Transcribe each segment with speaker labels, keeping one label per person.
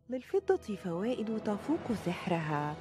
Speaker 1: للفضة فوائد تفوق سحرها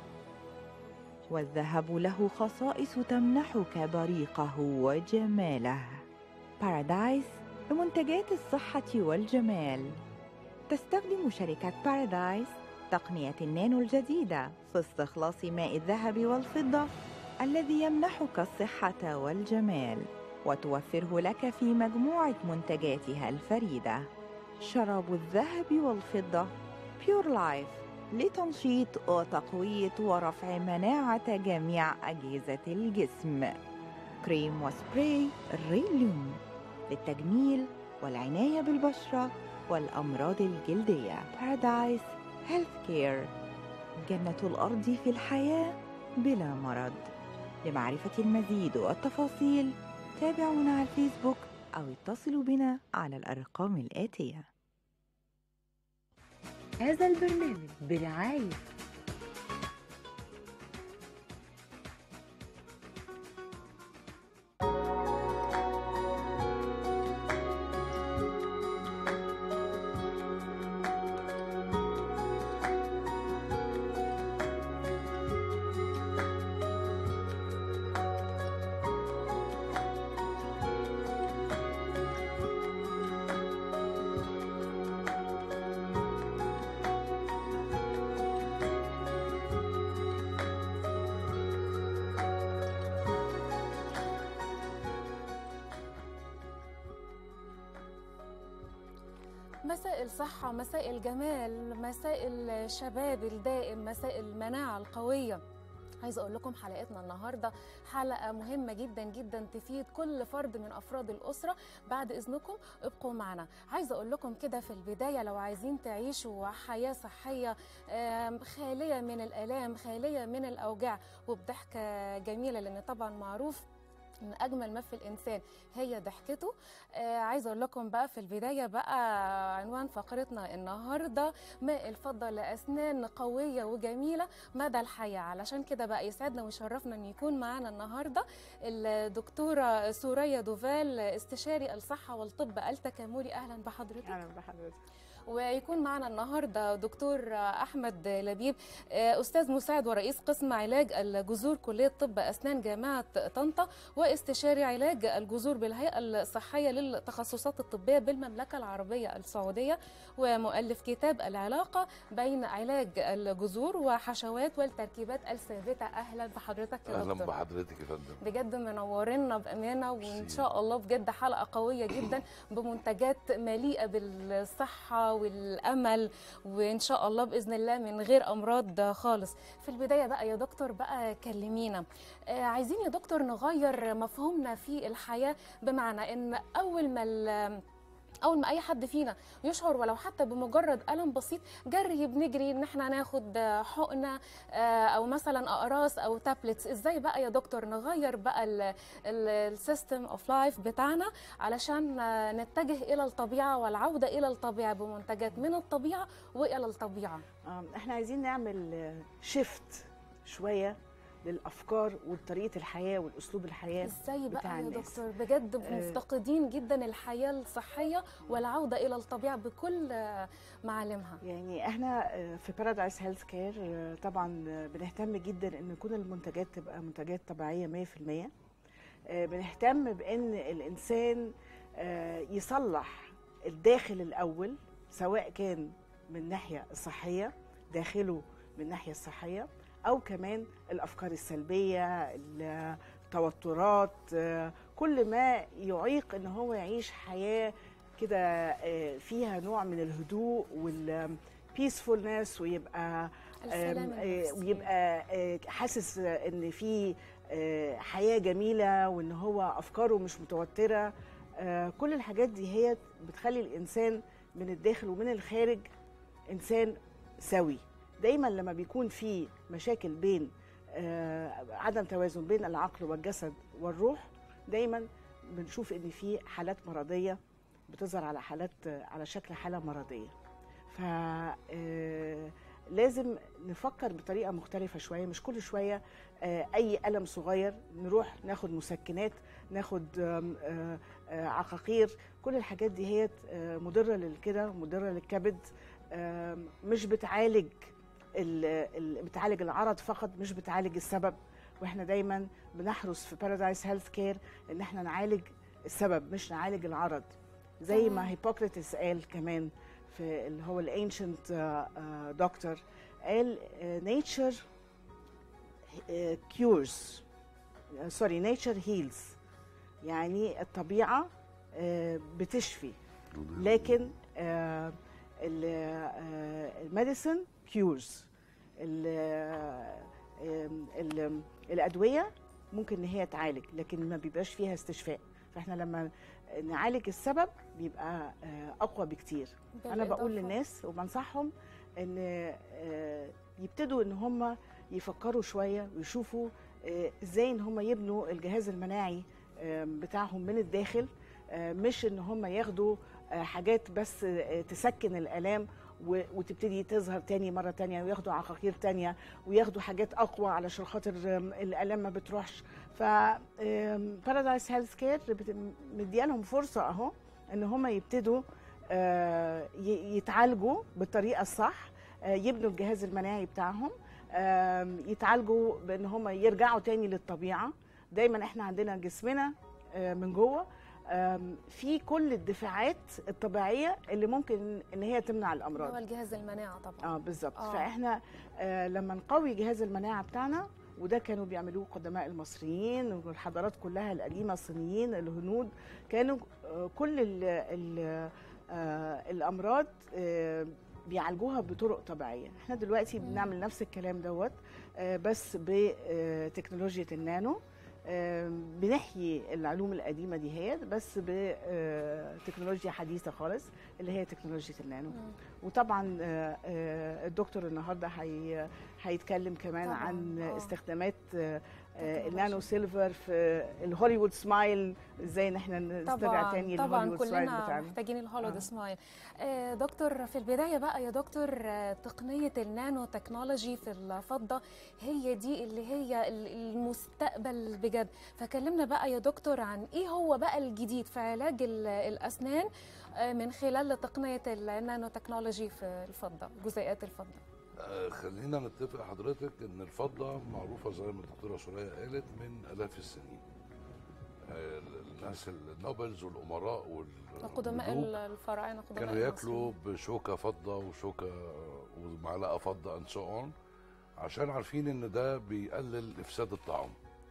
Speaker 1: والذهب له خصائص تمنحك بريقه وجماله بارادايس لمنتجات الصحة والجمال تستخدم شركة بارادايس تقنية النانو الجديدة في استخلاص ماء الذهب والفضة الذي يمنحك الصحة والجمال وتوفره لك في مجموعة منتجاتها الفريدة شراب الذهب والفضة بيور لايف لتنشيط وتقوية ورفع مناعة جميع أجهزة الجسم كريم وسبراي الريليوم للتجميل والعناية بالبشرة والأمراض الجلدية بارادايس هيلث كير جنة الأرض في الحياة بلا مرض لمعرفة المزيد والتفاصيل تابعونا على الفيسبوك أو اتصلوا بنا على الأرقام الآتية
Speaker 2: هذا البرنامج برعاية
Speaker 3: مساء الصحة مساء الجمال مساء الشباب الدائم مساء المناعة القوية عايزه اقول لكم حلقتنا النهارده حلقه مهمه جدا جدا تفيد كل فرد من افراد الاسره بعد اذنكم ابقوا معنا عايزه اقول لكم كده في البدايه لو عايزين تعيشوا حياه صحيه آم، خاليه من الالام خاليه من الاوجاع وبضحكه جميله لان طبعا معروف ان اجمل ما في الانسان هي ضحكته آه عايزه اقول لكم بقى في البدايه بقى عنوان فقرتنا النهارده ماء الفضه لاسنان قويه وجميله مدى الحياه علشان كده بقى يسعدنا ويشرفنا ان يكون معانا النهارده الدكتوره سوريا دوفال استشاري الصحه والطب التكاملي اهلا بحضرتك
Speaker 4: اهلا بحضرتك
Speaker 3: ويكون معنا النهارده دكتور احمد لبيب استاذ مساعد ورئيس قسم علاج الجذور كليه طب اسنان جامعه طنطا واستشاري علاج الجذور بالهيئه الصحيه للتخصصات الطبيه بالمملكه العربيه السعوديه ومؤلف كتاب العلاقه بين علاج الجذور وحشوات والتركيبات الثابته اهلا بحضرتك يا
Speaker 5: اهلا
Speaker 3: دكتور
Speaker 5: بحضرتك يا فندم
Speaker 3: بجد منورنا بامانه وان
Speaker 5: ميرسي.
Speaker 3: شاء الله بجد حلقه قويه جدا بمنتجات مليئه بالصحه والامل وان شاء الله باذن الله من غير امراض خالص في البدايه بقى يا دكتور بقى كلمينا آه عايزين يا دكتور نغير مفهومنا في الحياه بمعنى ان اول ما ال- اول ما اي حد فينا يشعر ولو حتى بمجرد الم بسيط جري بنجري ان احنا ناخد آه، حقنه آه، او مثلا اقراص او تابلتس ازاي بقى يا دكتور نغير بقى السيستم اوف لايف بتاعنا علشان آه، نتجه الى الطبيعه والعوده الى الطبيعه بمنتجات من الطبيعه والى الطبيعه
Speaker 4: آم، احنا عايزين نعمل شيفت شويه للافكار وطريقه الحياه والاسلوب الحياه
Speaker 3: ازاي
Speaker 4: بتاع
Speaker 3: بقى يا
Speaker 4: الناس.
Speaker 3: دكتور بجد
Speaker 4: آه.
Speaker 3: مفتقدين جدا الحياه الصحيه والعوده الى الطبيعه بكل آه، معالمها
Speaker 4: يعني احنا آه، في بارادايس هيلث كير طبعا آه، بنهتم جدا ان يكون المنتجات تبقى منتجات طبيعيه 100% آه، بنهتم بان الانسان آه، يصلح الداخل الاول سواء كان من الناحيه الصحيه داخله من الناحيه الصحيه او كمان الافكار السلبيه التوترات آه، كل ما يعيق ان هو يعيش حياه كده آه، فيها نوع من الهدوء والبيسفولنس ويبقى
Speaker 3: السلام
Speaker 4: آم، آه،
Speaker 3: النفسي.
Speaker 4: ويبقى آه، حاسس آه، ان في آه، حياه جميله وان هو افكاره مش متوتره آه، كل الحاجات دي هي بتخلي الانسان من الداخل ومن الخارج انسان سوي دايما لما بيكون في مشاكل بين آه، عدم توازن بين العقل والجسد والروح دايما بنشوف ان في حالات مرضيه بتظهر على حالات على شكل حاله مرضيه ف آه، لازم نفكر بطريقه مختلفه شويه مش كل شويه آه، اي الم صغير نروح ناخد مسكنات ناخد آم، آه، آه، عقاقير كل الحاجات دي هي آه، مضره للكلى مضره للكبد آم، مش بتعالج ال- ال- بتعالج العرض فقط مش بتعالج السبب واحنا دايما بنحرص في بارادايس هيلث كير ان احنا نعالج السبب مش نعالج العرض زي
Speaker 3: تمام.
Speaker 4: ما هيبوكريتس قال كمان في اللي هو الانشنت دكتور قال نيتشر كيورز سوري نيتشر هيلز يعني الطبيعه آه، بتشفي لكن آه، ال- آه، الميديسن كيورز الادويه ممكن ان هي تعالج لكن ما بيبقاش فيها استشفاء فاحنا لما نعالج السبب بيبقى آه، اقوى بكتير انا بقول
Speaker 3: بالإضافة-
Speaker 4: للناس وبنصحهم ان آه، يبتدوا ان هم يفكروا شويه ويشوفوا آه، ازاي ان هم يبنوا الجهاز المناعي آه، بتاعهم من الداخل آه، مش ان هم ياخدوا آه، حاجات بس آه، تسكن الالام و- وتبتدي تظهر تاني مره تانية وياخدوا عقاقير تانية وياخدوا حاجات اقوى علشان خاطر آم، الالام ما بتروحش ف بارادايس هيلث كير مديالهم فرصه اهو ان هم يبتدوا آه، ي- يتعالجوا بالطريقه الصح آه، يبنوا الجهاز المناعي بتاعهم آم، يتعالجوا بان هم يرجعوا تاني للطبيعه دايما احنا عندنا جسمنا آه، من جوه آم، في كل الدفاعات الطبيعيه اللي ممكن ان هي تمنع الامراض
Speaker 3: هو الجهاز المناعه طبعا
Speaker 4: اه بالظبط
Speaker 3: آه.
Speaker 4: آه. فاحنا آه لما نقوي جهاز المناعه بتاعنا وده كانوا بيعملوه قدماء المصريين والحضارات كلها القديمه الصينيين الهنود كانوا آه كل ال ال آه الامراض آه بيعالجوها بطرق طبيعيه احنا دلوقتي
Speaker 3: مم.
Speaker 4: بنعمل نفس الكلام دوت آه بس بتكنولوجيا النانو آه، بنحيي العلوم القديمه دي هي بس بتكنولوجيا حديثه خالص اللي هي تكنولوجيا النانو
Speaker 3: مم.
Speaker 4: وطبعا آه، آه، الدكتور النهارده هي هيتكلم كمان
Speaker 3: طبعاً،
Speaker 4: عن
Speaker 3: آه.
Speaker 4: استخدامات آه، آه،
Speaker 3: تكنولوجيا.
Speaker 4: النانو سيلفر في الهوليوود سمايل ازاي ان احنا نسترجع
Speaker 3: طبعا
Speaker 4: تاني
Speaker 3: طبعا
Speaker 4: الهوليوود سمايل
Speaker 3: كلنا
Speaker 4: بتاعنا
Speaker 3: محتاجين الهولود
Speaker 4: آه.
Speaker 3: سمايل آه دكتور في البدايه بقى يا دكتور آه تقنيه النانو تكنولوجي في الفضه هي دي اللي هي ال- المستقبل بجد فكلمنا بقى يا دكتور عن ايه هو بقى الجديد في علاج ال- الاسنان آه من خلال تقنيه النانو تكنولوجي في الفضه جزيئات الفضه
Speaker 5: آه، خلينا نتفق حضرتك ان الفضه معروفه زي ما الدكتوره سوريا قالت من الاف السنين آه، الناس النوبلز والامراء
Speaker 3: قدماء
Speaker 5: والملوك
Speaker 3: الفراعنه قدماء
Speaker 5: كانوا ياكلوا
Speaker 3: المصريين.
Speaker 5: بشوكه فضه وشوكه ومعلقه فضه اند سو اون عشان عارفين ان ده بيقلل افساد الطعام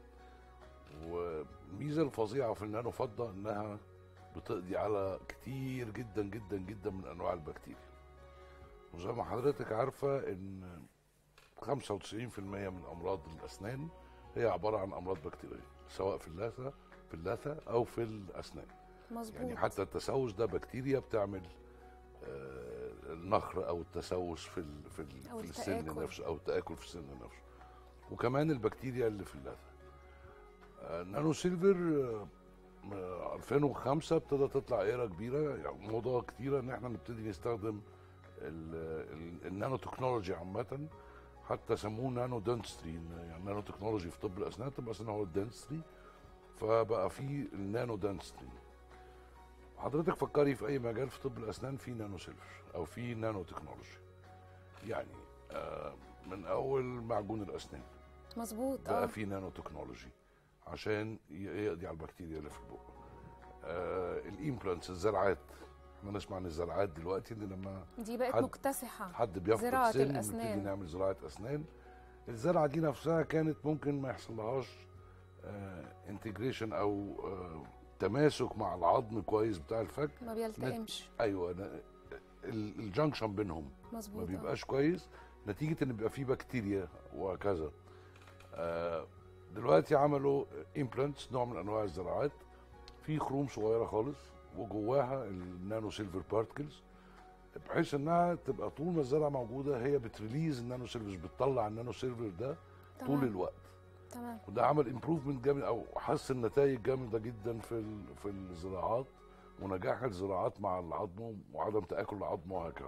Speaker 5: والميزه الفظيعه في النانو فضه انها بتقضي على كتير جدا جدا جدا من انواع البكتيريا وزي ما حضرتك عارفه ان 95% من امراض الاسنان هي عباره عن امراض بكتيريه سواء في اللثه في اللثه او في الاسنان
Speaker 3: مظبوط
Speaker 5: يعني حتى التسوس ده بكتيريا بتعمل آه، النخر او التسوس في ال في, ال
Speaker 3: أو
Speaker 5: في السن
Speaker 3: التآكل.
Speaker 5: نفسه او التاكل في السن نفسه وكمان البكتيريا اللي في اللثه آه، نانو سيلفر آه، آه، 2005 ابتدى تطلع ايرا كبيره يعني موضه كتيره ان احنا نبتدي نستخدم ال- ال- النانو تكنولوجي عامه حتى سموه نانو دنستري يعني نانو تكنولوجي في طب الاسنان تبقى اسمها هو الدنستري فبقى في النانو دنستري حضرتك فكري في اي مجال في طب الاسنان في نانو سيلفر او في نانو تكنولوجي يعني آه من اول معجون الاسنان
Speaker 3: مظبوط
Speaker 5: بقى
Speaker 3: اه
Speaker 5: في نانو تكنولوجي عشان ي- يقضي على البكتيريا اللي في البق آه الامبلانتس الزرعات احنا نسمع عن الزرعات دلوقتي اللي لما
Speaker 3: دي بقت
Speaker 5: حد-
Speaker 3: مكتسحه
Speaker 5: حد بيفقد
Speaker 3: زراعة
Speaker 5: سن
Speaker 3: الأسنان.
Speaker 5: نبتدي نعمل زراعه اسنان الزرعه دي نفسها كانت ممكن ما يحصلهاش انتجريشن او آه تماسك مع العظم كويس بتاع الفك
Speaker 3: ما بيلتئمش
Speaker 5: ايوه أنا ال- الجنكشن بينهم
Speaker 3: مظبوط
Speaker 5: ما
Speaker 3: آه.
Speaker 5: بيبقاش كويس نتيجه ان بيبقى فيه بكتيريا وهكذا آه، دلوقتي عملوا امبلانتس نوع من انواع الزراعات في خروم صغيره خالص وجواها النانو سيلفر بارتكلز بحيث انها تبقى طول ما الزرعه موجوده هي بتريليز النانو سيلفر بتطلع النانو سيلفر ده طول
Speaker 3: تمام
Speaker 5: الوقت
Speaker 3: تمام
Speaker 5: وده عمل امبروفمنت جامد او حسن نتائج جامده جدا في ال- في الزراعات ونجاح الزراعات مع العظم وعدم تاكل العظم وهكذا.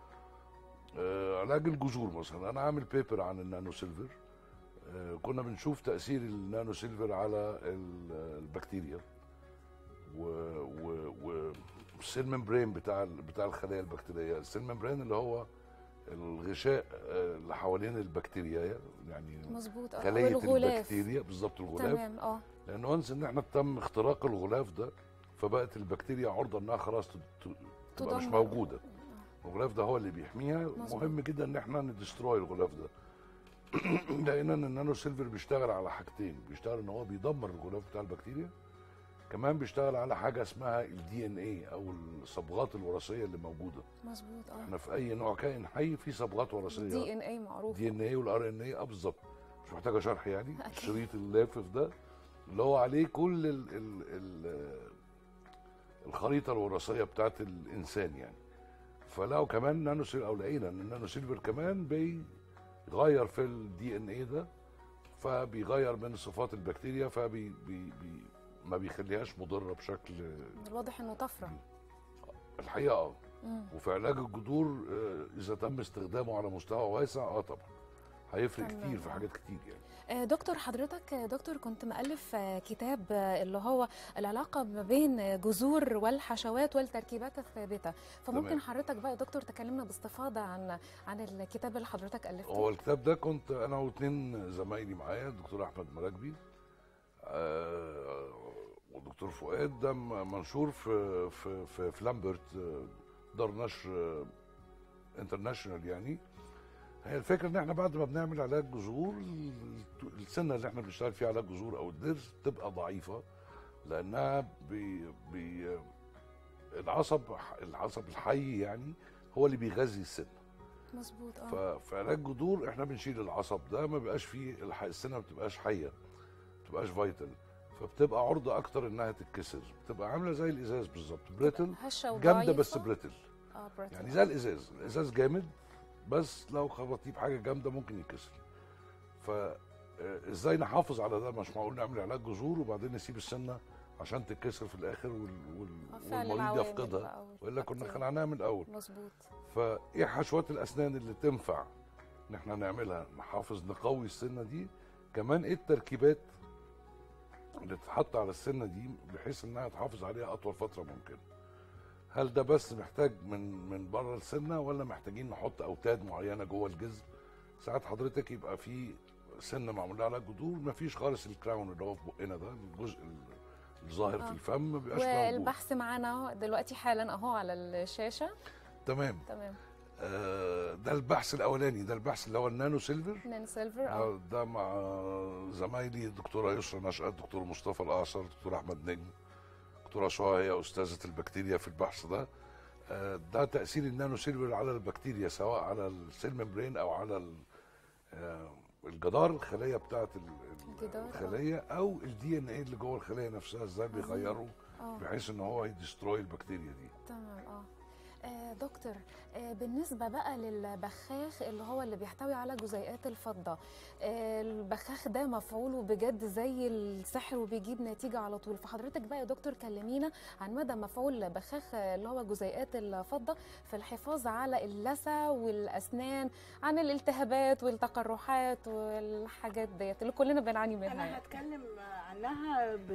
Speaker 5: آه علاج الجذور مثلا انا عامل بيبر عن النانو سيلفر آه كنا بنشوف تاثير النانو سيلفر على ال- البكتيريا و, و, و السيل ممبرين بتاع ال- بتاع الخلايا البكتيريه السيل ممبرين اللي هو الغشاء آه، اللي حوالين البكتيريا يعني
Speaker 3: مظبوط اه
Speaker 5: خليه
Speaker 3: والغلاف
Speaker 5: البكتيريا بالظبط الغلاف
Speaker 3: تمام اه
Speaker 5: لان وانس ان احنا تم اختراق الغلاف ده فبقت البكتيريا عرضه انها خلاص تت- ت- تبقى مش
Speaker 3: تدمر.
Speaker 5: موجوده الغلاف ده هو اللي بيحميها
Speaker 3: مظبوط.
Speaker 5: مهم جدا ان احنا ندستروي الغلاف ده لقينا ان النانو سيلفر بيشتغل على حاجتين بيشتغل ان هو بيدمر الغلاف بتاع البكتيريا كمان بيشتغل على حاجه اسمها الدي ان اي او الصبغات الوراثيه اللي موجوده
Speaker 3: مظبوط اه
Speaker 5: احنا في اي نوع كائن حي في صبغات وراثيه
Speaker 3: دي ان اي معروف
Speaker 5: دي ان اي والار ان اي اه بالظبط مش محتاجه شرح يعني
Speaker 3: أكيد.
Speaker 5: الشريط اللافف ده اللي هو عليه كل ال ال ال الخريطه الوراثيه بتاعت الانسان يعني فلقوا كمان نانو سيل او لقينا ان النانو سيلفر كمان بيغير في الدي ان اي ده فبيغير من صفات البكتيريا فبي بي بي ما بيخليهاش مضره بشكل
Speaker 3: الواضح انه طفره
Speaker 5: الحقيقه اه
Speaker 3: مم.
Speaker 5: وفي علاج الجذور آه، اذا تم استخدامه على مستوى واسع اه طبعا هيفرق
Speaker 3: تمام،
Speaker 5: كتير في
Speaker 3: آه.
Speaker 5: حاجات كتير يعني
Speaker 3: آه، دكتور حضرتك آه، دكتور كنت مؤلف آه، كتاب آه، اللي هو العلاقة ما بين آه، جذور والحشوات والتركيبات الثابتة فممكن
Speaker 5: تمام.
Speaker 3: حضرتك بقى يا دكتور تكلمنا باستفاضة عن عن الكتاب اللي حضرتك ألفته
Speaker 5: هو الكتاب ده كنت انا واثنين زمايلي معايا الدكتور احمد مراكبي آه والدكتور فؤاد ده م- منشور في في في, في لامبرت آه، دار نشر انترناشونال يعني هي الفكره ان احنا بعد ما بنعمل علاج جذور الت- السنه اللي احنا بنشتغل فيها علاج جذور او الضرس بتبقى ضعيفه لانها بي بي العصب العصب الحي يعني هو اللي بيغذي السن
Speaker 3: مظبوط اه
Speaker 5: ففي علاج جذور احنا بنشيل العصب ده ما بيبقاش فيه الح- السنه ما بتبقاش حيه ما بتبقاش فايتال فبتبقى عرضه اكتر انها تتكسر بتبقى عامله زي الازاز بالظبط بريتل
Speaker 3: هشة
Speaker 5: جامده بس
Speaker 3: وضعيفة.
Speaker 5: بريتل
Speaker 3: اه بريتل.
Speaker 5: يعني زي الازاز الازاز جامد بس لو خبطيه بحاجه جامده ممكن يتكسر ف آه، ازاي نحافظ على ده مش معقول نعمل علاج جذور وبعدين نسيب السنه عشان تتكسر في الاخر وال... وال...
Speaker 3: آه، فعل
Speaker 5: والمريض
Speaker 3: العوامل
Speaker 5: يفقدها
Speaker 3: بقى
Speaker 5: والا كنا
Speaker 3: والبكتيريا.
Speaker 5: خلعناها من الاول
Speaker 3: مظبوط
Speaker 5: فايه حشوات الاسنان اللي تنفع ان احنا نعملها نحافظ نقوي السنه دي كمان ايه التركيبات اللي تتحط على السنه دي بحيث انها تحافظ عليها اطول فتره ممكنه هل ده بس محتاج من من بره السنه ولا محتاجين نحط اوتاد معينه جوه الجذر ساعات حضرتك يبقى في سنه معمول لها علاج جذور مفيش خالص الكراون اللي هو في بقنا ده الجزء الظاهر
Speaker 3: آه.
Speaker 5: في الفم ما بيبقاش موجود
Speaker 3: والبحث معانا دلوقتي حالا اهو على الشاشة
Speaker 5: تمام
Speaker 3: تمام
Speaker 5: آه، ده البحث الاولاني ده البحث اللي هو النانو سيلفر
Speaker 3: نان سيلفر اه
Speaker 5: آه، ده مع زمايلي الدكتوره يسرا نشأت الدكتور مصطفى الاعصر الدكتور احمد نجم الدكتوره شوى هي استاذه البكتيريا في البحث ده آه، ده تاثير النانو سيلفر على البكتيريا سواء على السيل ممبرين او على ال- آه، الجدار الخليه بتاعه
Speaker 3: الجدار، آه.
Speaker 5: الخليه او الدي ان ايه اللي جوه الخليه نفسها ازاي بيغيروا
Speaker 3: اه
Speaker 5: بحيث ان هو يدستروي البكتيريا دي
Speaker 3: تمام اه آه، دكتور آه، بالنسبة بقى للبخاخ اللي هو اللي بيحتوي على جزيئات الفضة آه، البخاخ ده مفعوله بجد زي السحر وبيجيب نتيجة على طول فحضرتك بقى يا دكتور كلمينا عن مدى مفعول بخاخ آه، اللي هو جزيئات الفضة في الحفاظ على اللثة والأسنان عن الالتهابات والتقرحات والحاجات ديت اللي كلنا بنعاني منها
Speaker 4: انا
Speaker 3: يعني.
Speaker 4: هتكلم عنها ب...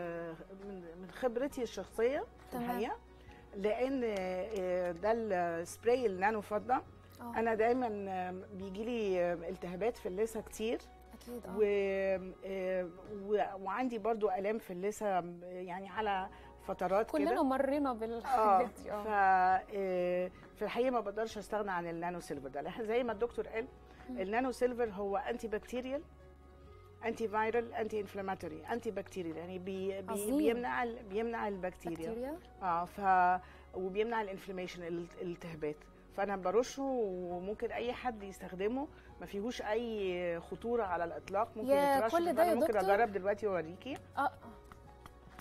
Speaker 4: من من خبرتي الشخصيه في
Speaker 3: تمام.
Speaker 4: الحقيقه لان آه، ده السبراي النانو فضه
Speaker 3: آه،
Speaker 4: انا دايما بيجي لي التهابات في اللثه كتير
Speaker 3: أكيد
Speaker 4: و...
Speaker 3: اه
Speaker 4: آه، و... وعندي برضو الام في اللثه يعني على فترات
Speaker 3: كلنا
Speaker 4: كده
Speaker 3: مرينا
Speaker 4: اه
Speaker 3: بالحاجات دي
Speaker 4: ف
Speaker 3: اه
Speaker 4: آه، في الحقيقه ما بقدرش استغنى عن النانو سيلفر ده لأن زي ما الدكتور قال
Speaker 3: مم.
Speaker 4: النانو سيلفر هو انتي بكتيريال انتي فايرال انتي انفلاماتوري انتي بكتيريال يعني بي بي
Speaker 3: عظيم.
Speaker 4: بيمنع ال- بيمنع البكتيريا
Speaker 3: بكتيريا
Speaker 4: اه ف وبيمنع الانفلاميشن الالتهابات فانا برشه وممكن اي حد يستخدمه ما فيهوش اي خطوره على الاطلاق ممكن
Speaker 3: يا
Speaker 4: يترش
Speaker 3: كل ده
Speaker 4: فأنا
Speaker 3: يا
Speaker 4: ممكن
Speaker 3: دكتور؟
Speaker 4: اجرب دلوقتي واوريكي
Speaker 3: اه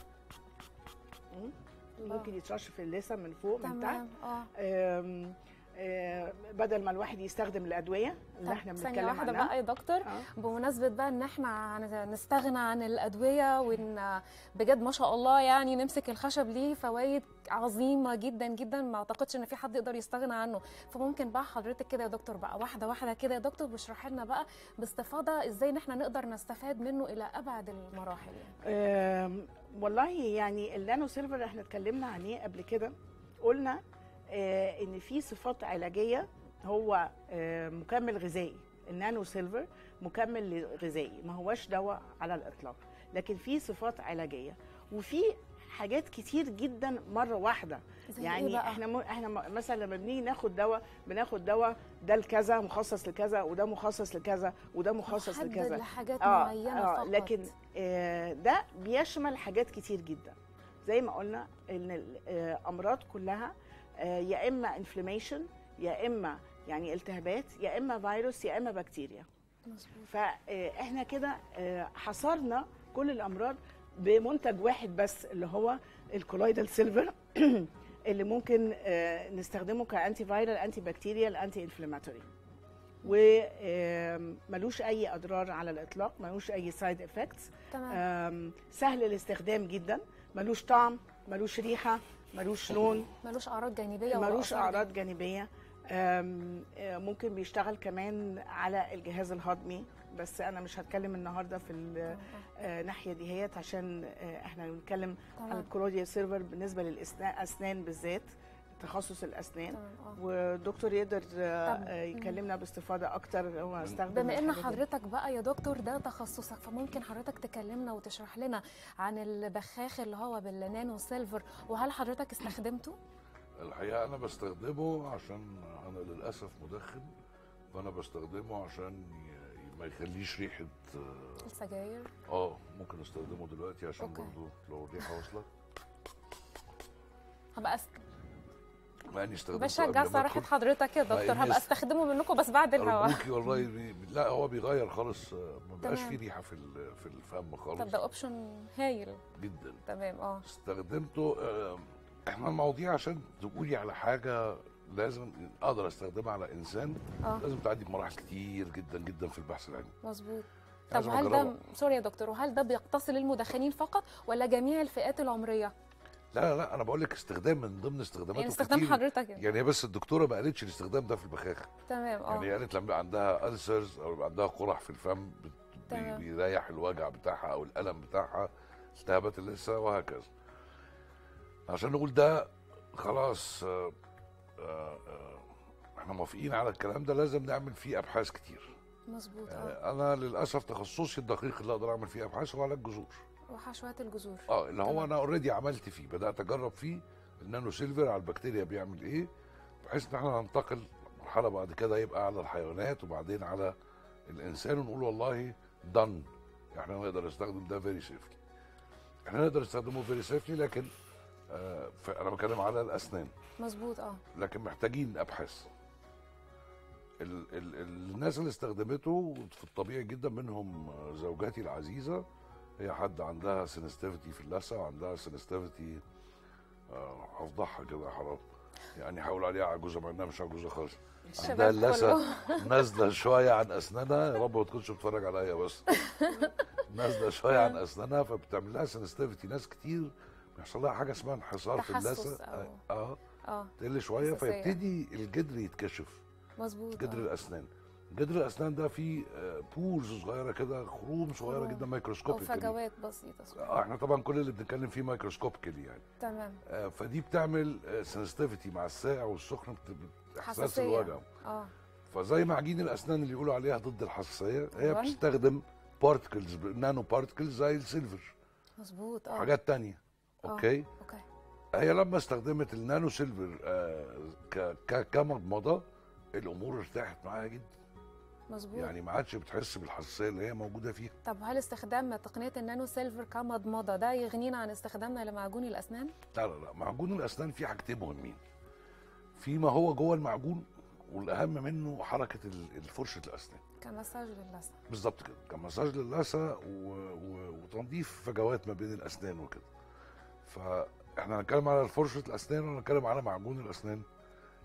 Speaker 4: ممكن يترش في اللثه من فوق من تحت
Speaker 3: تمام اه
Speaker 4: آم، آه، بدل ما الواحد يستخدم الادويه اللي
Speaker 3: طب
Speaker 4: احنا
Speaker 3: ثانية
Speaker 4: بنتكلم
Speaker 3: واحدة
Speaker 4: عنها
Speaker 3: بقى يا دكتور
Speaker 4: آه.
Speaker 3: بمناسبة بقى ان احنا هن- نستغنى عن الأدوية وان بجد ما شاء الله يعني نمسك الخشب ليه فوائد عظيمة جدا جدا ما اعتقدش ان في حد يقدر يستغنى عنه فممكن بقى حضرتك كده يا دكتور بقى واحدة واحدة كده يا دكتور بشرح لنا بقى باستفاضة ازاي ان احنا نقدر نستفاد منه الى ابعد المراحل يعني
Speaker 4: آم، والله يعني النانو سيلفر احنا اتكلمنا عليه قبل كده قلنا آه، ان في صفات علاجيه هو آه، مكمل غذائي النانو سيلفر مكمل غذائي ما هوش دواء على الاطلاق لكن في صفات علاجيه وفي حاجات كتير جدا مره واحده
Speaker 3: زي إيه
Speaker 4: يعني
Speaker 3: بقى؟
Speaker 4: احنا م... احنا م- مثلا لما بنيجي ناخد دواء بناخد دواء ده لكذا مخصص لكذا وده مخصص لكذا وده مخصص
Speaker 3: محدد
Speaker 4: لكذا
Speaker 3: لحاجات
Speaker 4: آه
Speaker 3: معينة
Speaker 4: آه
Speaker 3: فقط
Speaker 4: لكن آه ده بيشمل حاجات كتير جدا زي ما قلنا ان الامراض كلها آه يا اما انفلاميشن يا اما يعني التهابات يا اما فيروس يا اما بكتيريا
Speaker 3: مظبوط
Speaker 4: فاحنا كده آه، حصرنا كل الامراض بمنتج واحد بس اللي هو الكولايدال سيلفر اللي ممكن آه، نستخدمه كانتي فايرال انتي بكتيريال انتي انفلاماتوري وملوش اي اضرار على الاطلاق ملوش اي سايد افكتس
Speaker 3: تمام
Speaker 4: سهل الاستخدام جدا ملوش طعم ملوش ريحه ملوش لون
Speaker 3: ملوش اعراض جانبيه ولا
Speaker 4: ملوش
Speaker 3: آثار
Speaker 4: اعراض جانبيه آم، آه، ممكن بيشتغل كمان على الجهاز الهضمي بس انا مش هتكلم النهارده في
Speaker 3: جانبية؟
Speaker 4: الناحيه ديت عشان آه، احنا بنتكلم عن
Speaker 3: تمام
Speaker 4: الكوروديا سيرفر بالنسبه للاسنان بالذات تخصص الاسنان
Speaker 3: تمام اه
Speaker 4: والدكتور يقدر آه،
Speaker 3: طب،
Speaker 4: آه، يكلمنا باستفاضه اكتر هو استخدم
Speaker 3: بما ان
Speaker 4: الحاجات دي.
Speaker 3: حضرتك بقى يا دكتور ده تخصصك فممكن حضرتك تكلمنا وتشرح لنا عن البخاخ اللي هو بالنانو سيلفر وهل حضرتك استخدمته؟
Speaker 5: الحقيقه انا بستخدمه عشان انا للاسف مدخن فانا بستخدمه عشان ي- ما يخليش ريحه آه،
Speaker 3: السجاير
Speaker 5: اه ممكن استخدمه دلوقتي عشان
Speaker 3: أوكي.
Speaker 5: برضو لو الريحه واصله
Speaker 3: هبقى أس...
Speaker 5: مع اني استخدمته
Speaker 3: بشجع
Speaker 5: قبل ما
Speaker 3: صراحة
Speaker 5: أدخل.
Speaker 3: حضرتك يا
Speaker 5: مع
Speaker 3: دكتور
Speaker 5: إني
Speaker 3: هبقى
Speaker 5: است-
Speaker 3: استخدمه منكم بس بعد الهوا
Speaker 5: ارجوكي والله بي... لا هو بيغير خالص آه، ما بقاش
Speaker 3: تمام.
Speaker 5: فيه ريحه في ال- في الفم
Speaker 3: طب
Speaker 5: خالص
Speaker 3: ده اوبشن هايل
Speaker 5: جدا
Speaker 3: تمام اه
Speaker 5: استخدمته آه، احنا المواضيع عشان تقولي على حاجه لازم اقدر استخدمها على انسان
Speaker 3: اه
Speaker 5: لازم تعدي بمراحل كتير جدا جدا في البحث العلمي
Speaker 3: مظبوط طب
Speaker 5: لازم
Speaker 3: هل ده
Speaker 5: أجربها.
Speaker 3: سوري يا دكتور وهل ده بيقتصر للمدخنين فقط ولا جميع الفئات العمريه؟
Speaker 5: لا لا لا انا بقول لك استخدام من ضمن استخداماته
Speaker 3: يعني استخدام
Speaker 5: كتير.
Speaker 3: حضرتك يعني.
Speaker 5: يعني هي بس الدكتوره ما قالتش الاستخدام ده في البخاخ
Speaker 3: تمام
Speaker 5: يعني هي
Speaker 3: اه
Speaker 5: قالت لما يبقى عندها ألسرز او يبقى عندها قرح في الفم بت- بي-
Speaker 3: تمام.
Speaker 5: بيريح الوجع بتاعها او الالم بتاعها التهابات اللثه وهكذا عشان نقول ده خلاص آه، آه، آه، احنا موافقين على الكلام ده لازم نعمل فيه ابحاث كتير
Speaker 3: مظبوط اه
Speaker 5: آه، انا للاسف تخصصي الدقيق اللي اقدر اعمل فيه ابحاث هو علاج جذور
Speaker 3: وحشوات الجذور
Speaker 5: اه اللي هو
Speaker 3: تمام.
Speaker 5: انا اوريدي عملت فيه بدات اجرب فيه النانو سيلفر على البكتيريا بيعمل ايه بحيث ان احنا ننتقل مرحله بعد كده يبقى على الحيوانات وبعدين على الانسان ونقول والله دن احنا نقدر نستخدم ده فيري سيفلي احنا نقدر نستخدمه فيري سيفلي لكن آه ف- انا بتكلم على الاسنان
Speaker 3: مظبوط اه
Speaker 5: لكن محتاجين ابحاث ال ال الناس اللي استخدمته في الطبيعي جدا منهم زوجاتي العزيزه هي حد عندها سنستيفيتي في اللثه وعندها سنستيفيتي هفضحها كده حرام يعني حاول عليها عجوزه مع انها مش عجوزه خالص عندها
Speaker 3: الشباب
Speaker 5: اللثه
Speaker 3: كله
Speaker 5: نازله شويه عن اسنانها يا رب ما تكونش بتتفرج عليا بس نازله شويه عن اسنانها فبتعمل لها سنستيفيتي ناس كتير بيحصل لها حاجه اسمها انحسار في
Speaker 3: تحسس
Speaker 5: اللثه
Speaker 3: أو-
Speaker 5: اه
Speaker 3: اه
Speaker 5: تقل شويه
Speaker 3: حساسية.
Speaker 5: فيبتدي الجدر يتكشف
Speaker 3: مظبوط
Speaker 5: جدر
Speaker 3: آه.
Speaker 5: الاسنان جدر الاسنان ده فيه بورز صغيره كده خروم صغيره
Speaker 3: خروم.
Speaker 5: جدا
Speaker 3: او
Speaker 5: مايكروسكوبيك
Speaker 3: فجوات بسيطه صغيرة.
Speaker 5: اه احنا طبعا كل اللي بنتكلم فيه مايكروسكوبيكالي يعني
Speaker 3: تمام
Speaker 5: آه فدي بتعمل سنسيتيفيتي مع الساقع والسخن بت- بت- احساس
Speaker 3: حساسية.
Speaker 5: الوجع
Speaker 3: اه
Speaker 5: فزي معجين الاسنان اللي يقولوا عليها ضد الحساسيه هي
Speaker 3: أيوة.
Speaker 5: بتستخدم بارتكلز نانو بارتكلز زي السيلفر
Speaker 3: مظبوط اه
Speaker 5: حاجات تانية
Speaker 3: آه.
Speaker 5: اوكي
Speaker 3: اوكي
Speaker 5: هي لما استخدمت النانو سيلفر آه ك- ك- كمضمضه الامور ارتاحت معاها جدا
Speaker 3: مظبوط
Speaker 5: يعني ما عادش بتحس بالحساسيه اللي هي موجوده فيها
Speaker 3: طب هل استخدام تقنيه النانو سيلفر كمضمضه ده يغنينا عن استخدامنا لمعجون الاسنان؟
Speaker 5: لا لا لا معجون الاسنان فيه حاجتين مهمين في ما هو جوه المعجون والاهم منه حركه ال- الفرشه الاسنان
Speaker 3: كمساج للثه
Speaker 5: بالظبط كده كمساج للثه و... و... وتنظيف فجوات ما بين الاسنان وكده فاحنا هنتكلم على فرشه الاسنان ولا هنتكلم على معجون الاسنان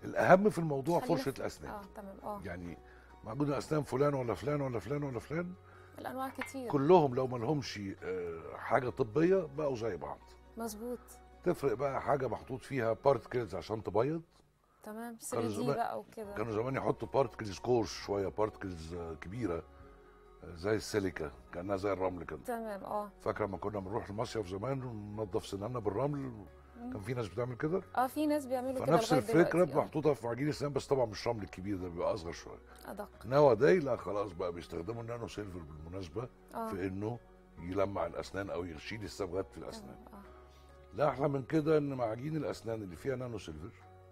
Speaker 5: الاهم في الموضوع
Speaker 3: خلينا
Speaker 5: فرشه
Speaker 3: في-
Speaker 5: الاسنان
Speaker 3: اه تمام اه
Speaker 5: يعني معجون الاسنان فلان ولا فلان ولا فلان ولا فلان
Speaker 3: الانواع كتير
Speaker 5: كلهم لو ما لهمش آه، حاجه طبيه بقوا زي بعض
Speaker 3: مظبوط
Speaker 5: تفرق بقى حاجه محطوط فيها بارتكلز عشان تبيض
Speaker 3: تمام 3 دي
Speaker 5: زمان-
Speaker 3: بقى وكده
Speaker 5: كانوا زمان يحطوا بارتكلز كورس شويه بارتكلز كبيره آه، زي السيليكا كانها زي الرمل كده
Speaker 3: تمام اه
Speaker 5: فاكره لما كنا بنروح المصيف زمان وننضف سناننا بالرمل كان في ناس بتعمل كده
Speaker 3: اه في ناس بيعملوا كده
Speaker 5: فنفس
Speaker 3: لغاية
Speaker 5: الفكره
Speaker 3: دلوقتي، آه.
Speaker 5: محطوطه في معجون السنان بس طبعا مش رمل الكبير ده بيبقى اصغر شويه
Speaker 3: ادق
Speaker 5: نوا داي لا خلاص بقى بيستخدموا النانو سيلفر بالمناسبه
Speaker 3: اه
Speaker 5: في انه يلمع الاسنان او يشيل الصبغات في الاسنان
Speaker 3: تمام، اه
Speaker 5: لا احلى من كده ان معاجين الاسنان اللي فيها نانو سيلفر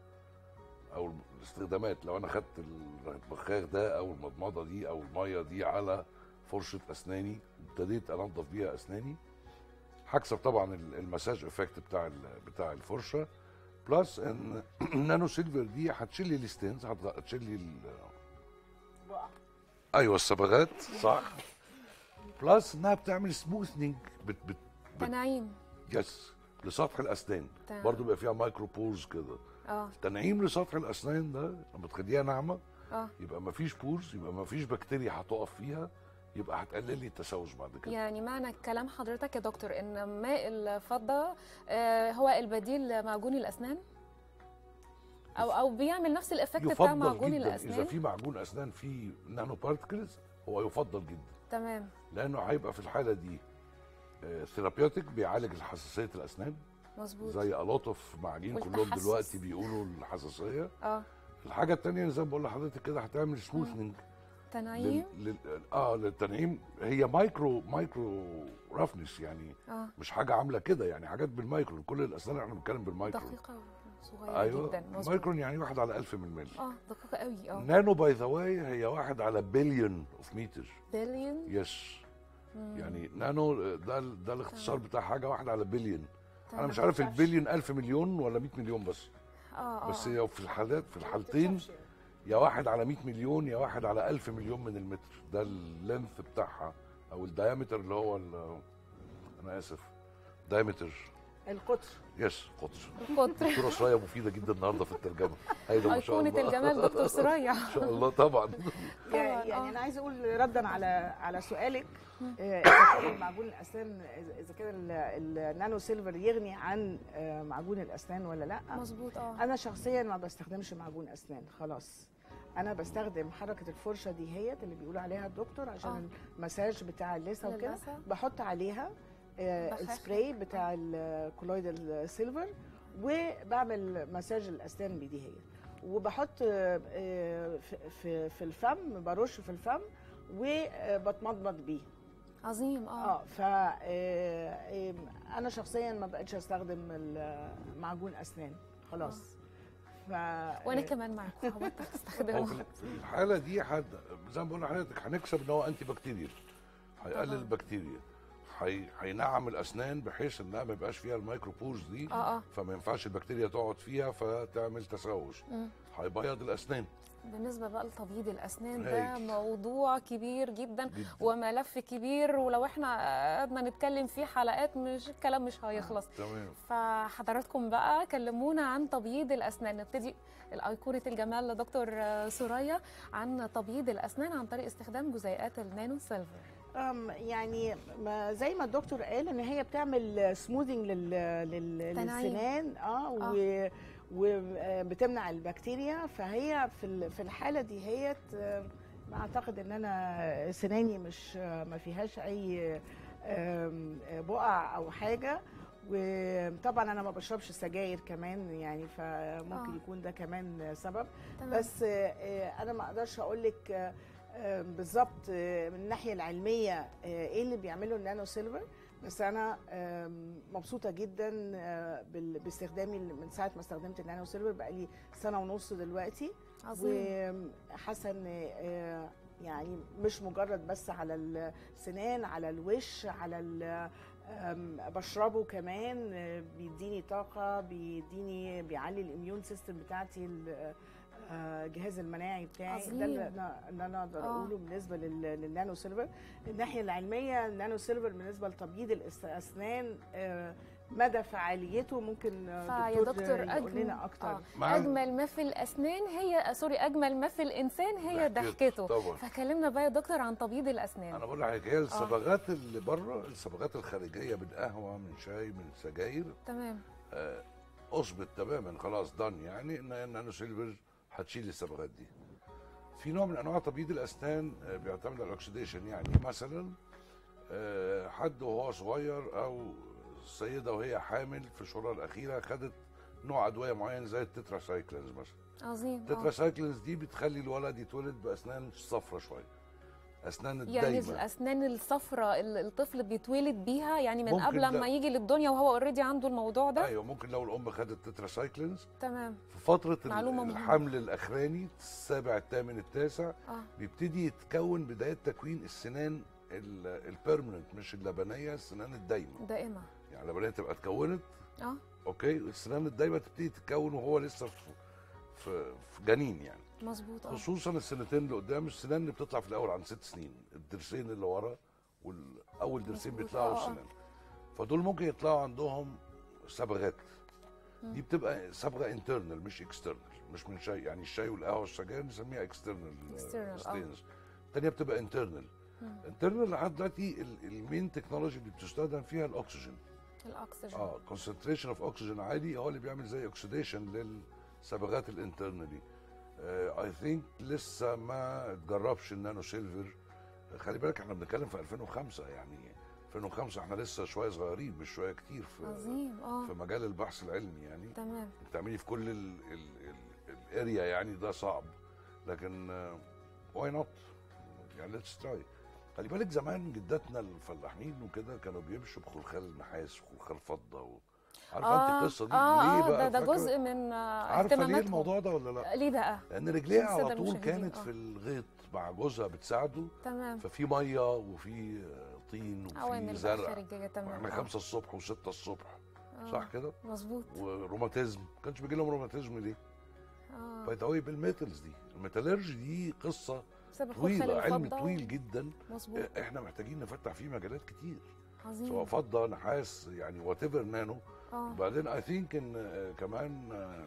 Speaker 5: او الاستخدامات لو انا خدت البخاخ ده او المضمضه دي او الميه دي على فرشه اسناني وابتديت انضف بيها اسناني هكسب طبعا ال- المساج افكت بتاع ال- بتاع الفرشه بلس ان النانو سيلفر دي هتشيل لي الستينز هتشيل لي ال-
Speaker 4: بقع.
Speaker 5: ايوه الصبغات صح بلس انها بتعمل سموثنينج بت بت
Speaker 3: تنعيم
Speaker 5: يس لسطح الاسنان
Speaker 3: تمام.
Speaker 5: برضو بيبقى فيها مايكرو بورز كده
Speaker 3: اه
Speaker 5: تنعيم لسطح الاسنان ده لما تخليها ناعمه
Speaker 3: اه
Speaker 5: يبقى ما فيش بورز يبقى ما فيش بكتيريا هتقف فيها يبقى هتقلل لي التسوس بعد كده
Speaker 3: يعني معنى كلام حضرتك يا دكتور ان ماء الفضه آه هو البديل لمعجون الاسنان او او بيعمل نث الافكت بتاع
Speaker 5: يفضل
Speaker 3: معجون
Speaker 5: جدا اذا
Speaker 3: الاسنان
Speaker 5: في معجون اسنان فيه نانو بارتكلز هو يفضل جدا
Speaker 3: تمام
Speaker 5: لانه هيبقى في الحاله دي ثيرابيوتيك بيعالج حساسيه الاسنان
Speaker 3: مظبوط
Speaker 5: زي الوت اوف معاجين كلهم
Speaker 3: والتحسس.
Speaker 5: دلوقتي بيقولوا الحساسيه
Speaker 3: اه
Speaker 5: الحاجه الثانيه زي ما بقول لحضرتك كده هتعمل سموثنج
Speaker 3: تنعيم
Speaker 5: لل... لل... اه للتنعيم هي مايكرو مايكرو رفنس يعني
Speaker 3: اه
Speaker 5: مش حاجه عامله كده يعني حاجات بالمايكرو كل الاسنان احنا بنتكلم بالمايكرو
Speaker 3: دقيقه صغيره
Speaker 5: ايوه
Speaker 3: جدا مظبوط
Speaker 5: مايكرون يعني واحد على ألف من الميل
Speaker 3: اه دقيقه قوي اه
Speaker 5: نانو باي ذا واي هي واحد على بليون اوف متر
Speaker 3: بليون
Speaker 5: يس يعني نانو ده ده الاختصار بتاع حاجه واحد على بليون انا مش عارف البليون ألف مليون ولا 100 مليون بس
Speaker 3: اه اه
Speaker 5: بس
Speaker 3: آه.
Speaker 5: هي في الحالات في الحالتين يا واحد على 100 مليون يا واحد على 1000 مليون من المتر ده اللينث بتاعها او الدايمتر اللي هو ال- انا اسف دايمتر
Speaker 4: القطر
Speaker 5: يس قطر
Speaker 3: القطر
Speaker 5: دكتوره سرايا مفيده جدا النهارده في الترجمه هيدا ما شاء
Speaker 3: ايقونه
Speaker 5: الله
Speaker 3: الجمال دكتور سرايا
Speaker 5: ان شاء الله طبعا
Speaker 4: يعني,
Speaker 3: طبعاً،
Speaker 4: يعني
Speaker 3: آه.
Speaker 4: انا عايزه اقول ردا على على سؤالك آه، اذا كان معجون الاسنان إذا- اذا كان ال- النانو سيلفر يغني عن آه، معجون الاسنان ولا لا
Speaker 3: مظبوط اه
Speaker 4: انا شخصيا ما بستخدمش معجون اسنان خلاص انا بستخدم حركه الفرشه دي هي اللي بيقول عليها الدكتور عشان
Speaker 3: آه.
Speaker 4: المساج بتاع اللثه وكده
Speaker 3: للثة.
Speaker 4: بحط عليها آه،
Speaker 3: بخاخة.
Speaker 4: السبراي بتاع الكولويدال سيلفر وبعمل مساج الاسنان بدي هي وبحط آه، آه، في- في في الفم برش في الفم وبتمضمض بيه
Speaker 3: عظيم اه
Speaker 4: اه ف آه، آه، انا شخصيا ما بقتش استخدم ال- معجون اسنان خلاص ف
Speaker 3: وانا كمان معاكم هبطل
Speaker 5: هو في
Speaker 3: استخدمه
Speaker 5: في الحاله دي حد زي ما بقول لحضرتك هنكسب ان هو انتي بكتيريال هيقلل
Speaker 3: طبعاً.
Speaker 5: البكتيريا هي- هينعم الاسنان بحيث انها ما يبقاش فيها المايكرو بورز دي
Speaker 3: اه اه
Speaker 5: فما ينفعش البكتيريا تقعد فيها فتعمل تسوس
Speaker 3: مم.
Speaker 5: هيبيض الاسنان
Speaker 3: بالنسبه بقى لتبييض الاسنان
Speaker 5: هايل.
Speaker 3: ده موضوع كبير جدا
Speaker 5: جدا
Speaker 3: وملف كبير ولو احنا قعدنا نتكلم فيه حلقات مش الكلام مش هيخلص
Speaker 5: تمام
Speaker 3: فحضراتكم بقى كلمونا عن تبييض الاسنان نبتدي الايقونه الجمال لدكتور سوريا عن تبييض الاسنان عن طريق استخدام جزيئات النانو سيلفر
Speaker 4: أم يعني ما زي ما الدكتور قال ان هي بتعمل سموذنج لل لل
Speaker 3: تنعيم.
Speaker 4: للسنان اه و وبتمنع البكتيريا فهي في ال- في الحاله دي هي اعتقد ان انا سناني مش ما فيهاش اي آم، بقع او حاجه وطبعا انا ما بشربش سجاير كمان يعني فممكن
Speaker 3: آه.
Speaker 4: يكون ده كمان سبب
Speaker 3: تمام
Speaker 4: بس آه، انا ما اقدرش اقول لك آه، آه، بالظبط آه، من الناحيه العلميه آه، ايه اللي بيعمله النانو سيلفر بس انا آم، مبسوطه جدا آه، بال- باستخدامي من ساعه ما استخدمت النانو سيلفر بقالي سنه ونص دلوقتي
Speaker 3: عظيم
Speaker 4: وحاسه ان آه، يعني مش مجرد بس على السنان على الوش على ال- آم، بشربه كمان آه، بيديني طاقه بيديني بيعلي الاميون سيستم بتاعتي ال- آه، الجهاز المناعي بتاعي
Speaker 3: عظيم.
Speaker 4: ده اللي انا اللي انا اقدر
Speaker 3: آه.
Speaker 4: اقوله بالنسبه لل- للنانو سيلفر الناحيه العلميه النانو سيلفر بالنسبه لتبييض الأس- الاسنان آه، مدى فعاليته ممكن
Speaker 3: فيا
Speaker 4: دكتور
Speaker 3: دكتور
Speaker 4: يقول
Speaker 3: أجمل-
Speaker 4: لنا اكتر
Speaker 3: آه.
Speaker 5: مع-
Speaker 3: اجمل ما في الاسنان هي سوري اجمل ما في الانسان هي
Speaker 5: ضحكته،
Speaker 3: ضحكته
Speaker 5: طبعا.
Speaker 3: فكلمنا بقى يا دكتور عن تبييض الاسنان
Speaker 5: انا بقول لحضرتك هي الصبغات اللي بره الصبغات الخارجيه من قهوه من شاي من سجاير
Speaker 3: تمام
Speaker 5: آه، اثبت تماما خلاص دان يعني ان النانو سيلفر هتشيل الصبغات دي في نوع من انواع تبييض الاسنان آه، بيعتمد على الاكسديشن يعني مثلا آه، حد وهو صغير او السيده وهي حامل في شهورها الاخيره خدت نوع ادويه معين زي التتراسايكلينز مثلا
Speaker 3: عظيم آه.
Speaker 5: التتراسايكلينز دي بتخلي الولد يتولد باسنان صفرة شويه اسنان
Speaker 3: يعني
Speaker 5: الدايمه
Speaker 3: الاسنان الصفراء اللي الطفل بيتولد بيها يعني من
Speaker 5: ممكن
Speaker 3: قبل
Speaker 5: لا.
Speaker 3: ما يجي للدنيا وهو اوريدي عنده الموضوع ده
Speaker 5: ايوه ممكن لو الام خدت تتراسايكلينز
Speaker 3: تمام
Speaker 5: في فترة ال-
Speaker 3: معلومة مهمة.
Speaker 5: الحمل الأخراني السابع الثامن التاسع
Speaker 3: اه
Speaker 5: بيبتدي يتكون بداية تكوين السنان البيرمننت مش اللبنية السنان الدايمة
Speaker 3: دائمه
Speaker 5: يعني اللبنية تبقى اتكونت
Speaker 3: اه
Speaker 5: اوكي السنان الدايمة تبتدي تتكون وهو لسه في في, في جنين يعني
Speaker 3: مظبوط اه
Speaker 5: خصوصا السنتين اللي قدام السنان اللي بتطلع في الأول عن ست سنين الضرسين اللي ورا والأول ضرسين
Speaker 3: مظبوط.
Speaker 5: بيطلعوا
Speaker 3: آه، آه.
Speaker 5: السنان فدول ممكن يطلعوا عندهم صبغات دي بتبقى صبغه انترنال مش اكسترنال مش من شاي يعني الشاي والقهوه والسجاير نسميها اكسترنال
Speaker 3: External، آه.
Speaker 5: ستينز الثانيه بتبقى انترنال انترنال لحد دلوقتي ال- المين تكنولوجي اللي بتستخدم فيها الاكسجين
Speaker 3: الاكسجين
Speaker 5: اه كونسنتريشن اوف اكسجين عالي هو اللي بيعمل زي اوكسيديشن للصبغات الانترنالي اي ثينك لسه ما اتجربش النانو سيلفر خلي بالك احنا بنتكلم في 2005 يعني 2005 احنا لسه شويه صغيرين مش شويه كتير في
Speaker 3: عظيم اه
Speaker 5: في مجال البحث العلمي يعني
Speaker 3: تمام
Speaker 5: تعملي في كل الاريا يعني ده صعب لكن واي نوت يعني ليتس تراي خلي بالك زمان جداتنا الفلاحين وكده كانوا بيمشوا بخلخال نحاس وخلخال فضه و... عارفه انت القصه دي
Speaker 3: اه
Speaker 5: ليه
Speaker 3: اه
Speaker 5: بقى
Speaker 3: ده, ده
Speaker 5: فاكرة؟
Speaker 3: جزء من آه،
Speaker 5: عارفه ليه
Speaker 3: اهتماماتهم.
Speaker 5: الموضوع ده ولا لا؟
Speaker 3: ليه بقى
Speaker 5: لان رجليها
Speaker 3: عشان
Speaker 5: على
Speaker 3: السادة
Speaker 5: طول
Speaker 3: المشاهدين،
Speaker 5: كانت
Speaker 3: آه.
Speaker 5: في الغيط مع جوزها بتساعده
Speaker 3: تمام
Speaker 5: ففي ميه وفي آه، طين
Speaker 3: عوامل
Speaker 5: وفي
Speaker 3: بقى
Speaker 5: زرع
Speaker 3: خارجيه تمام
Speaker 5: واحنا
Speaker 3: آه.
Speaker 5: خمسة الصبح وستة الصبح
Speaker 3: آه.
Speaker 5: صح كده؟
Speaker 3: مظبوط
Speaker 5: وروماتيزم ما كانش بيجي لهم روماتيزم ليه؟
Speaker 3: اه
Speaker 5: فيتقوي بالميتالز دي الميتالرجي دي قصه
Speaker 3: بسبب الخلخال
Speaker 5: طويله علم
Speaker 3: الفضة.
Speaker 5: طويل جدا
Speaker 3: مظبوط
Speaker 5: احنا محتاجين نفتح فيه مجالات كتير سواء
Speaker 3: عظيم
Speaker 5: فضه نحاس يعني وات ايفر نانو
Speaker 3: اه
Speaker 5: وبعدين اي ثينك ان آه، كمان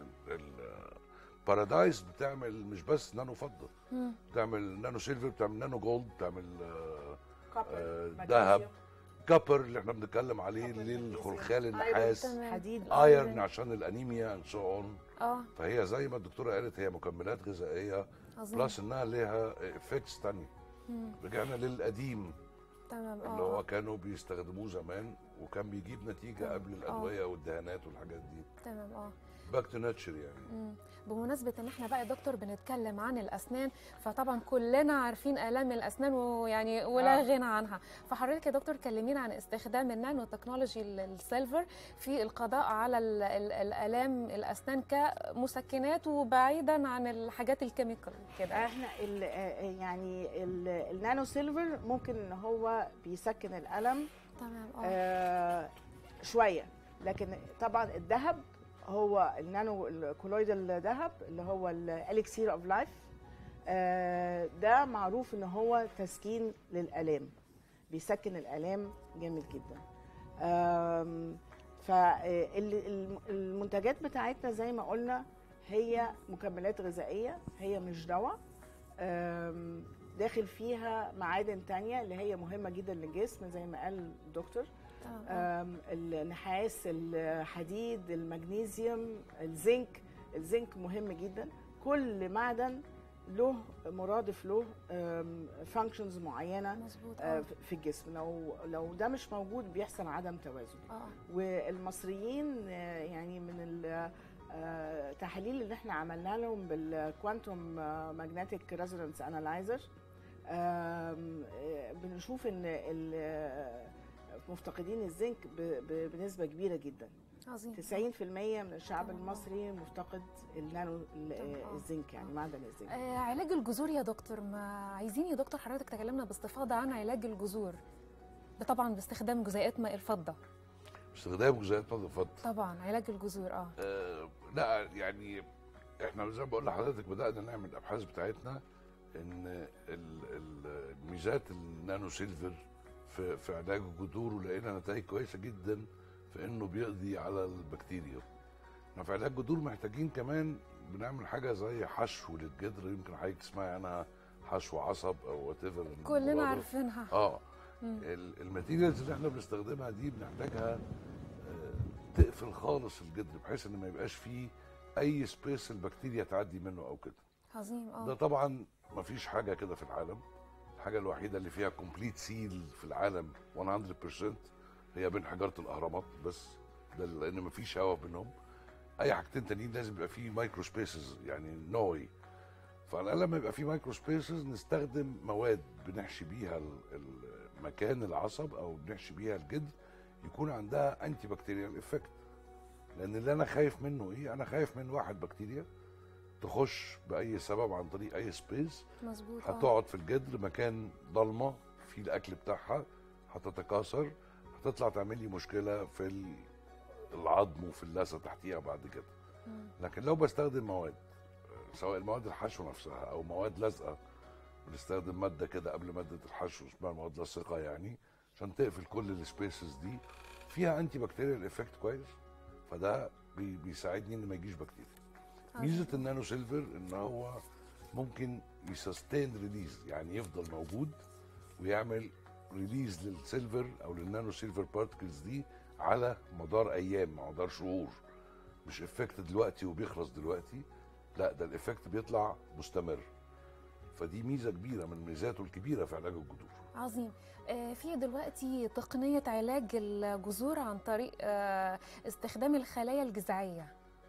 Speaker 5: البارادايس بتعمل مش بس نانو فضه
Speaker 3: مم.
Speaker 5: بتعمل نانو سيلفر بتعمل نانو جولد بتعمل آه،
Speaker 4: كوبر،
Speaker 5: آه،
Speaker 4: مغنيسيوم،
Speaker 5: ذهب كبر اللي احنا بنتكلم عليه
Speaker 4: كوبر،
Speaker 5: للخلخال
Speaker 4: مغنيسيوم،
Speaker 5: النحاس
Speaker 3: تمام.
Speaker 4: حديد
Speaker 5: ايرن عشان الانيميا اند سو اون
Speaker 3: اه
Speaker 5: فهي زي ما الدكتوره قالت هي مكملات غذائيه
Speaker 3: عظيم
Speaker 5: بلس انها ليها افكتس تانية
Speaker 3: مم.
Speaker 5: رجعنا للقديم
Speaker 3: تمام
Speaker 5: اللي هو
Speaker 3: اه
Speaker 5: كانوا بيستخدموه زمان وكان بيجيب نتيجه
Speaker 3: تمام.
Speaker 5: قبل الادويه والدهانات والحاجات دي
Speaker 3: تمام اه
Speaker 5: باك تو ناتشر يعني
Speaker 3: مم. بمناسبة ان احنا بقى يا دكتور بنتكلم عن الاسنان فطبعا كلنا عارفين الام الاسنان ويعني ولا
Speaker 4: آه.
Speaker 3: غنى عنها فحضرتك يا دكتور كلمينا عن استخدام النانو تكنولوجي ال- السيلفر في القضاء على ال- ال- الالام الاسنان كمسكنات وبعيدا عن الحاجات الكيميكال كده
Speaker 4: احنا ال يعني ال النانو سيلفر ممكن ان هو بيسكن الالم
Speaker 3: تمام اه
Speaker 4: آه شويه لكن طبعا الذهب هو النانو الكولويدال ذهب اللي هو الاليكسير اوف لايف ده معروف ان هو تسكين للالام بيسكن الالام جامد جدا فالمنتجات بتاعتنا زي ما قلنا هي مكملات غذائيه هي مش دواء آم، داخل فيها معادن تانية اللي هي مهمة جدا للجسم زي ما قال الدكتور
Speaker 3: تمام آه.
Speaker 4: آم، النحاس الحديد المغنيسيوم الزنك الزنك مهم جدا كل معدن له مرادف له فانكشنز معينه
Speaker 3: مظبوط
Speaker 4: آه،
Speaker 3: اه
Speaker 4: في الجسم لو لو ده مش موجود بيحصل عدم توازن
Speaker 3: اه
Speaker 4: والمصريين آه، يعني من ال- آه، التحاليل اللي احنا عملنا لهم بالكوانتوم ماجنتيك ريزونانس انالايزر بنشوف ان ال- آه، مفتقدين الزنك ب- ب- بنسبه كبيره جدا
Speaker 3: عظيم
Speaker 4: 90% من الشعب
Speaker 3: طبعاً.
Speaker 4: المصري مفتقد النانو ال-
Speaker 3: طبعاً.
Speaker 4: آه، الزنك يعني معدن الزنك
Speaker 3: آه علاج الجذور يا دكتور ما عايزين يا دكتور حضرتك تكلمنا باستفاضه عن علاج الجذور ده طبعا باستخدام جزيئات ماء الفضه
Speaker 5: استخدام جزيئات مضاد الفضه
Speaker 3: طبعا علاج الجذور اه
Speaker 5: آه لا يعني احنا زي ما بقول لحضرتك بدانا نعمل الابحاث بتاعتنا ان ال- ال- الميزات النانو سيلفر في في علاج الجذور ولقينا نتائج كويسه جدا في انه بيقضي على البكتيريا احنا في علاج جذور محتاجين كمان بنعمل حاجه زي حشو للجدر يمكن حضرتك تسمعي عنها حشو عصب او وات ايفر
Speaker 3: كلنا عارفينها
Speaker 5: اه
Speaker 3: مم.
Speaker 5: ال- الماتيريالز اللي احنا بنستخدمها دي بنحتاجها آه، تقفل خالص الجدر بحيث ان ما يبقاش فيه اي سبيس البكتيريا تعدي منه او كده
Speaker 3: عظيم
Speaker 5: ده
Speaker 3: اه
Speaker 5: طبعا ما فيش حاجه كده في العالم الحاجه الوحيده اللي فيها كومبليت سيل في العالم 100% هي بين حجاره الاهرامات بس ده لان ما فيش هواء بينهم اي حاجتين تانيين لازم يبقى فيه مايكرو سبيسز يعني نوي فعلى الاقل لما يبقى فيه مايكرو سبيسز نستخدم مواد بنحشي بيها ال- ال- مكان العصب او بنحشي بيها الجدر يكون عندها انتي بكتيريال افكت لان اللي انا خايف منه ايه انا خايف من واحد بكتيريا تخش باي سبب عن طريق اي سبيس
Speaker 3: مظبوط اه
Speaker 5: هتقعد في الجدر مكان ضلمه في الاكل بتاعها هتتكاثر هتطلع تعمل لي مشكله في ال- العظم وفي اللثه تحتيها بعد كده
Speaker 3: مم.
Speaker 5: لكن لو بستخدم مواد سواء المواد الحشو نفسها او مواد لازقه بنستخدم ماده كده قبل ماده الحشو اسمها مواد لاصقه يعني عشان تقفل كل السبيسز دي فيها انتي بكتيريال افكت كويس فده بي بيساعدني ان ما يجيش بكتيريا
Speaker 3: عظيم.
Speaker 5: ميزه النانو سيلفر ان هو ممكن يسستين ريليز يعني يفضل موجود ويعمل ريليز للسيلفر او للنانو سيلفر بارتكلز دي على مدار ايام مدار شهور مش افكت دلوقتي وبيخلص دلوقتي لا ده الافكت بيطلع مستمر فدي ميزه كبيره من ميزاته الكبيره في علاج الجذور
Speaker 3: عظيم آه، في دلوقتي تقنية علاج الجذور عن طريق آه، استخدام الخلايا الجذعية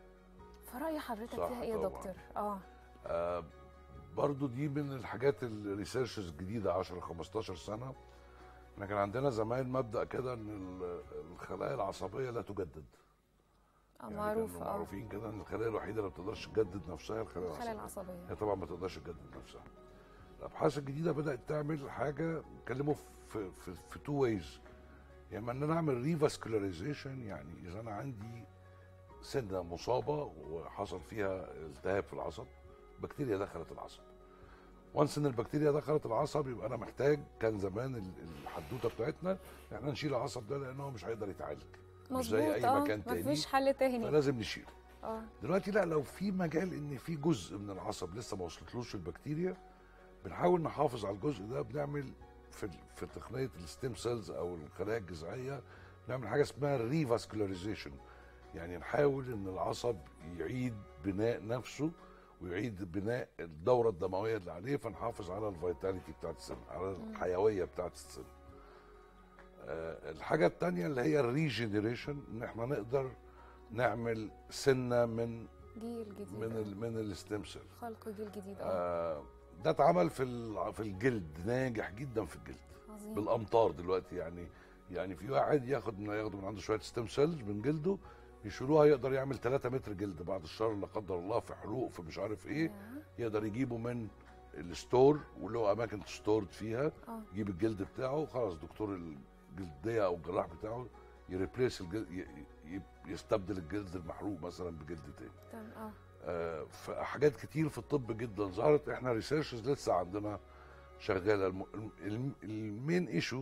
Speaker 3: فرأي حضرتك
Speaker 5: صح
Speaker 3: فيها ايه يا
Speaker 5: طبعاً.
Speaker 3: دكتور؟ اه
Speaker 5: آه برضو دي من الحاجات الريسيرشز الجديده 10 15 سنه احنا كان عندنا زمان مبدا كده ان ال- الخلايا العصبيه لا تجدد
Speaker 3: آه،
Speaker 5: يعني
Speaker 3: معروف
Speaker 5: كانوا
Speaker 3: اه
Speaker 5: معروفين كده ان الخلايا الوحيده اللي ما بتقدرش تجدد نفسها الخلايا
Speaker 3: الخلايا
Speaker 5: العصبيه
Speaker 3: العصبية
Speaker 5: هي طبعا ما تقدرش تجدد نفسها الابحاث الجديده بدات تعمل حاجه اتكلموا في في في تو ويز يا اما ان انا اعمل ريفاسكولاريزيشن يعني اذا انا عندي سنه مصابه وحصل فيها التهاب في العصب بكتيريا دخلت العصب وانس ان البكتيريا دخلت العصب يبقى انا محتاج كان زمان ال- الحدوته بتاعتنا ان احنا نشيل العصب ده لانه مش هيقدر يتعالج مش زي
Speaker 3: مظبوط
Speaker 5: أي
Speaker 3: اه
Speaker 5: مكان تاني.
Speaker 3: مفيش حل تاني
Speaker 5: فلازم نشيله
Speaker 3: اه
Speaker 5: دلوقتي لا لو في مجال ان في جزء من العصب لسه ما وصلتلوش البكتيريا بنحاول نحافظ على الجزء ده بنعمل في في تقنيه الستيم سيلز او الخلايا الجذعيه نعمل حاجه اسمها ريفاسكولاريزيشن يعني نحاول ان العصب يعيد بناء نفسه ويعيد بناء الدوره الدمويه اللي عليه فنحافظ على الفيتاليتي بتاعت السن على الحيويه بتاعت السن آه، الحاجه الثانيه اللي هي الريجنريشن ان احنا نقدر نعمل سنه من
Speaker 3: جيل جديد
Speaker 5: من
Speaker 3: آه.
Speaker 5: ال من الستيم سيل
Speaker 3: خلق جيل جديد اه
Speaker 5: آه ده اتعمل في ال- في الجلد ناجح جدا في الجلد
Speaker 3: عظيم
Speaker 5: بالامطار دلوقتي يعني يعني في واحد ياخد من ياخد من عنده شويه ستيم سيلز من جلده يشيلوها يقدر يعمل 3 متر جلد بعد الشر لا قدر الله في حروق في مش عارف ايه
Speaker 3: آه.
Speaker 5: يقدر يجيبه من الستور وله اماكن ستورد فيها
Speaker 3: اه
Speaker 5: يجيب الجلد بتاعه خلاص دكتور الجلديه او الجراح بتاعه يريبليس الجلد ي- ي- يستبدل الجلد المحروق مثلا بجلد تاني
Speaker 3: تمام اه
Speaker 5: آه، فحاجات كتير في الطب جدا ظهرت احنا ريسيرشز لسه عندنا شغاله الم- الم- المين ايشو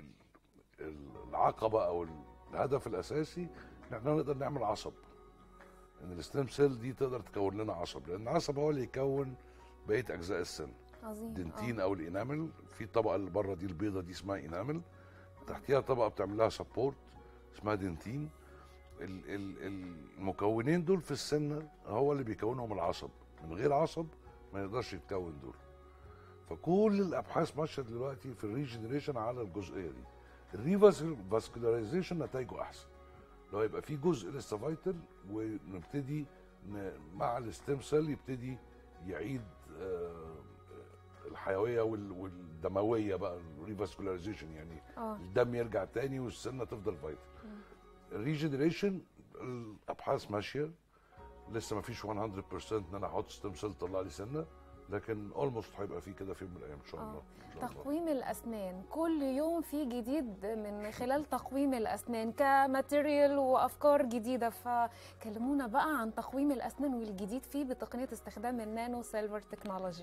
Speaker 5: العقبه او الهدف الاساسي ان احنا نقدر نعمل عصب ان الستيم سيل دي تقدر تكون لنا عصب لان العصب هو اللي يكون بقيه اجزاء السن
Speaker 3: عظيم
Speaker 5: دنتين او الانامل في الطبقه اللي بره دي البيضه دي اسمها انامل تحتيها طبقه بتعمل لها سبورت اسمها دنتين ال- ال- المكونين دول في السنه هو اللي بيكونهم العصب من غير عصب ما يقدرش يتكون دول فكل الابحاث ماشيه دلوقتي في الريجنريشن على الجزئيه دي الريفاسكولاريزيشن نتائجه احسن لو يبقى في جزء لسه فايتل ونبتدي ن- مع الستيم سيل يبتدي يعيد آه، الحيويه وال- والدمويه بقى الريفاسكولاريزيشن يعني
Speaker 3: اه
Speaker 5: الدم يرجع تاني والسنه تفضل فايتل الريجنريشن الابحاث ماشيه لسه ما فيش 100% ان انا احط ستيم سيل تطلع لي سنه لكن اولموست هيبقى في كده في يوم من الايام ان شاء
Speaker 3: آه.
Speaker 5: الله ان شاء الله
Speaker 3: تقويم الأسنان كل يوم في جديد من خلال تقويم الأسنان كماتيريال وأفكار جديدة فكلمونا بقى عن تقويم الأسنان والجديد فيه بتقنية استخدام النانو سيلفر تكنولوجي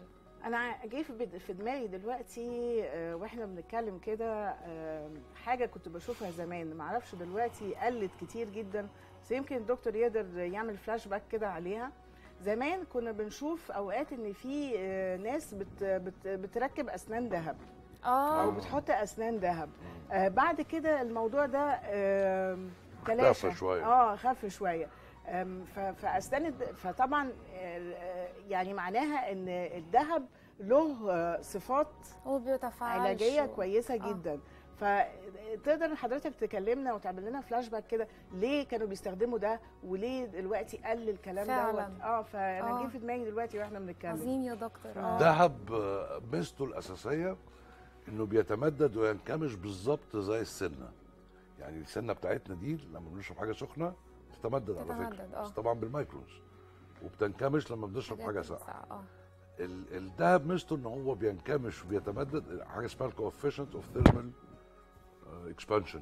Speaker 4: انا جه في بد- في دماغي دلوقتي آه، واحنا بنتكلم كده آه، حاجه كنت بشوفها زمان ما اعرفش دلوقتي قلت كتير جدا بس يمكن الدكتور يقدر يعمل فلاش باك كده عليها زمان كنا بنشوف اوقات ان في آه، ناس بت بت بتركب اسنان ذهب او
Speaker 3: اه
Speaker 4: بتحط اسنان ذهب آه بعد كده الموضوع ده آه تلاشى
Speaker 5: شوية.
Speaker 4: اه خف شويه آم، ف- فاسنان الد- فطبعا آه، يعني معناها ان الذهب له آه، صفات
Speaker 3: هو بيتفاعل
Speaker 4: علاجيه
Speaker 3: شو-
Speaker 4: كويسه
Speaker 3: آه.
Speaker 4: جدا فتقدر حضرتك تكلمنا وتعمل لنا فلاش باك كده ليه كانوا بيستخدموا ده وليه دلوقتي قل الكلام
Speaker 3: فعلاً.
Speaker 4: دوت اه فانا
Speaker 3: آه.
Speaker 4: جه في دماغي دلوقتي واحنا بنتكلم
Speaker 3: عظيم يا دكتور اه
Speaker 5: الذهب آه، ميزته الاساسيه انه بيتمدد وينكمش بالظبط زي السنه يعني السنه بتاعتنا دي لما بنشرب حاجه سخنه بتتمدد على
Speaker 3: بتتمدد،
Speaker 5: فكره
Speaker 3: آه.
Speaker 5: بس طبعا بالمايكرونز وبتنكمش لما بنشرب حاجه
Speaker 3: حاجات
Speaker 5: ساقعه
Speaker 3: اه
Speaker 5: ال- الذهب ميزته ان هو بينكمش وبيتمدد حاجه اسمها الكوفيشنت اوف ثيرمال اكسبانشن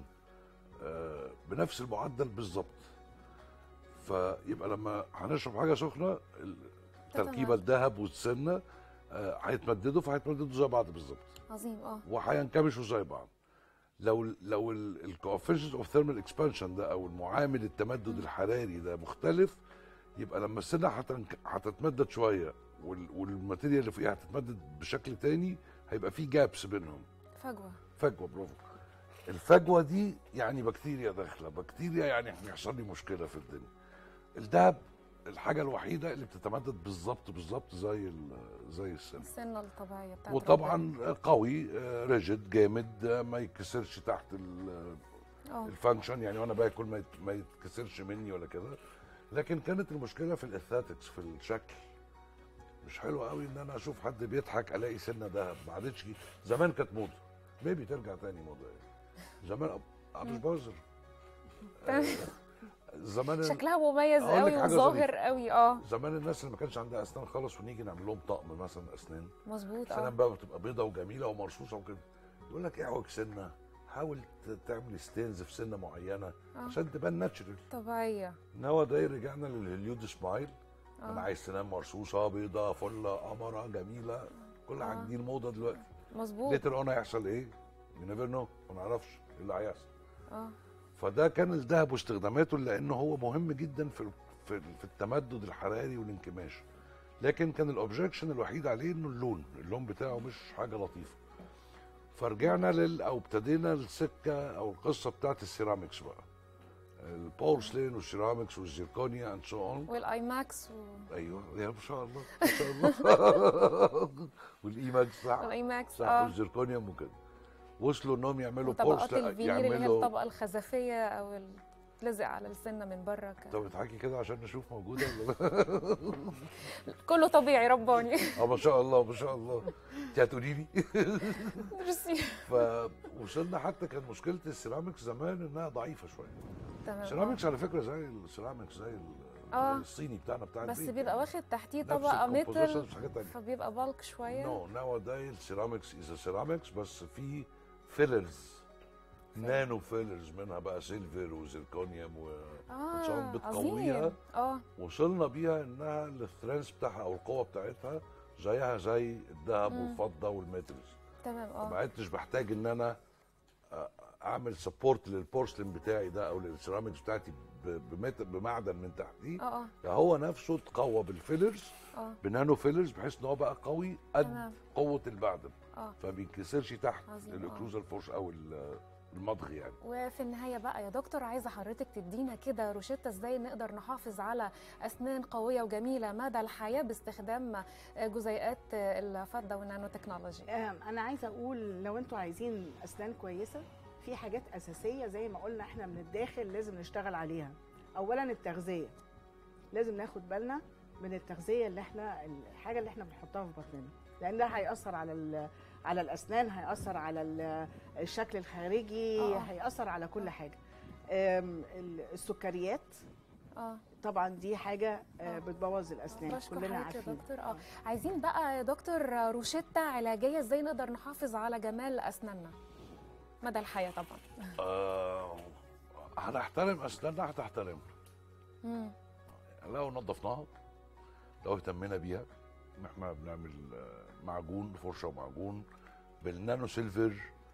Speaker 5: بنفس المعدل بالظبط فيبقى لما هنشرب حاجه سخنه ال- تركيبه
Speaker 3: تتمدد.
Speaker 5: الذهب والسنه آه، هيتمددوا فهيتمددوا زي بعض بالظبط
Speaker 3: عظيم اه
Speaker 5: وهينكمشوا زي بعض لو لو الكوفيشنت اوف ثيرمال اكسبانشن ده او المعامل التمدد الحراري ده مختلف يبقى لما السنه هتنك- هتتمدد شويه وال- والماتيريال اللي فوقيها هتتمدد بشكل تاني هيبقى في جابس بينهم
Speaker 3: فجوه
Speaker 5: فجوه برافو الفجوه دي يعني بكتيريا داخله بكتيريا يعني هيحصل لي مشكله في الدنيا الدهب الحاجه الوحيده اللي بتتمدد بالظبط بالظبط زي ال- زي السن
Speaker 3: السنه الطبيعيه بتاعت
Speaker 5: وطبعا قوي ريجيد جامد آه، ما يتكسرش تحت ال-
Speaker 3: اه
Speaker 5: الفانكشن يعني وانا باكل ما يت- ما يتكسرش مني ولا كده لكن كانت المشكله في الاثاتكس في الشكل مش حلو قوي ان انا اشوف حد بيضحك الاقي سنه ذهب ما عادتش زمان كانت موضه بيبي ترجع تاني موضه يعني زمان أب- أنا مش بهزر آه، زمان
Speaker 3: شكلها مميز
Speaker 5: أقول لك
Speaker 3: قوي
Speaker 5: حاجة
Speaker 3: وظاهر
Speaker 5: ظريفة.
Speaker 3: قوي اه
Speaker 5: زمان الناس اللي ما كانش عندها اسنان خالص ونيجي نعمل لهم طقم مثلا اسنان
Speaker 3: مظبوط
Speaker 5: سنان
Speaker 3: اه
Speaker 5: بقى بتبقى بيضه وجميله ومرصوصه وكده يقول لك اعوج سنه حاول ت- تعمل ستينز في سنه معينه
Speaker 3: آه.
Speaker 5: عشان تبان ناتشرال
Speaker 3: طبيعيه
Speaker 5: انما ده رجعنا للهليود سمايل
Speaker 3: آه.
Speaker 5: انا عايز سنان مرصوصه بيضه فله قمره جميله كل حاجه
Speaker 3: آه.
Speaker 5: دي الموضه دلوقتي
Speaker 3: مظبوط
Speaker 5: ليتر اون هيحصل ايه؟ يو نيفر نو ما نعرفش ايه اللي هيحصل
Speaker 3: اه
Speaker 5: فده كان الذهب واستخداماته لانه هو مهم جدا في في في التمدد الحراري والانكماش لكن كان الاوبجكشن الوحيد عليه انه اللون اللون بتاعه مش حاجه لطيفه فرجعنا لل او ابتدينا السكه او القصه بتاعت السيراميكس بقى البورسلين والسيراميكس والزيركونيا اند سو اون
Speaker 3: والاي ماكس و...
Speaker 5: ايوه يا ما شاء الله ما شاء الله والايماكس صح
Speaker 3: والاي ماكس
Speaker 5: صح
Speaker 3: اه
Speaker 5: والزيركونيوم وكده وصلوا انهم يعملوا
Speaker 3: وطبقات
Speaker 5: بورسلين
Speaker 3: الفينير اللي هي
Speaker 5: يعملوا
Speaker 3: الطبقه الخزفيه او ال- تلزق على السنه من بره ك...
Speaker 5: طب بتحكي كده عشان نشوف موجوده ولا لا
Speaker 3: كله طبيعي رباني
Speaker 5: اه ما شاء الله ما شاء الله انت هتقولي لي
Speaker 3: ميرسي
Speaker 5: فوصلنا حتى كان مشكله السيراميكس زمان انها ضعيفه شويه
Speaker 3: تمام
Speaker 5: السيراميكس على فكره زي السيراميكس زي ال-
Speaker 3: آه.
Speaker 5: الصيني بتاعنا بتاع
Speaker 3: بس
Speaker 5: البيت
Speaker 3: بيبقى واخد تحتيه
Speaker 5: نفس
Speaker 3: طبقه
Speaker 5: الكومبوزيشن
Speaker 3: ميتال
Speaker 5: بس حاجه تانيه
Speaker 3: فبيبقى بالك شويه
Speaker 5: نو ناو داي السيراميكس از سيراميكس بس في فيلرز نانو فيلرز منها بقى سيلفر وزيركونيوم و عشان
Speaker 3: اه
Speaker 5: بتقويها.
Speaker 3: عظيم اه
Speaker 5: وصلنا بيها انها الثرنس بتاعها او القوه بتاعتها زيها زي الذهب
Speaker 3: مم.
Speaker 5: والفضه والميتالز
Speaker 3: تمام
Speaker 5: ما
Speaker 3: اه
Speaker 5: عدتش بحتاج ان انا أ- اعمل سبورت للبورسلين بتاعي ده او للسيراميكس بتاعتي ب- بمت- بمعدن من تحتيه
Speaker 3: اه اه
Speaker 5: ده هو نفسه اتقوى بالفيلرز
Speaker 3: اه
Speaker 5: بنانو فيلرز بحيث ان هو بقى قوي قد
Speaker 3: تمام
Speaker 5: قوه المعدن
Speaker 3: اه
Speaker 5: فما بينكسرش تحت
Speaker 3: عظيم، آه.
Speaker 5: الاكلوزال فورس او ال- المضغ يعني
Speaker 3: وفي النهاية بقى يا دكتور عايزة حضرتك تدينا كده روشتة ازاي نقدر نحافظ على أسنان قوية وجميلة مدى الحياة باستخدام جزيئات الفضة والنانو تكنولوجي
Speaker 4: آم، انا عايزه اقول لو انتوا عايزين اسنان كويسه في حاجات اساسيه زي ما قلنا احنا من الداخل لازم نشتغل عليها اولا التغذيه لازم ناخد بالنا من التغذيه اللي احنا الحاجه اللي احنا بنحطها في بطننا لان ده هياثر على ال- على الاسنان هياثر على ال- الشكل الخارجي
Speaker 3: آه.
Speaker 4: هياثر على كل حاجه آم، ال- السكريات
Speaker 3: اه
Speaker 4: طبعا دي حاجه آه،
Speaker 3: آه.
Speaker 4: بتبوظ الاسنان
Speaker 3: بشكر
Speaker 4: كلنا
Speaker 3: حضرتك يا
Speaker 4: عارفين
Speaker 3: دكتور اه عايزين بقى يا دكتور روشتة علاجية ازاي نقدر نحافظ على جمال أسناننا مدى الحياة طبعا
Speaker 5: آه هنحترم اسناننا هتحترمنا
Speaker 3: مم.
Speaker 5: لو نظفناها لو اهتمينا بيها ان احنا بنعمل آه، معجون فرشه ومعجون بالنانو سيلفر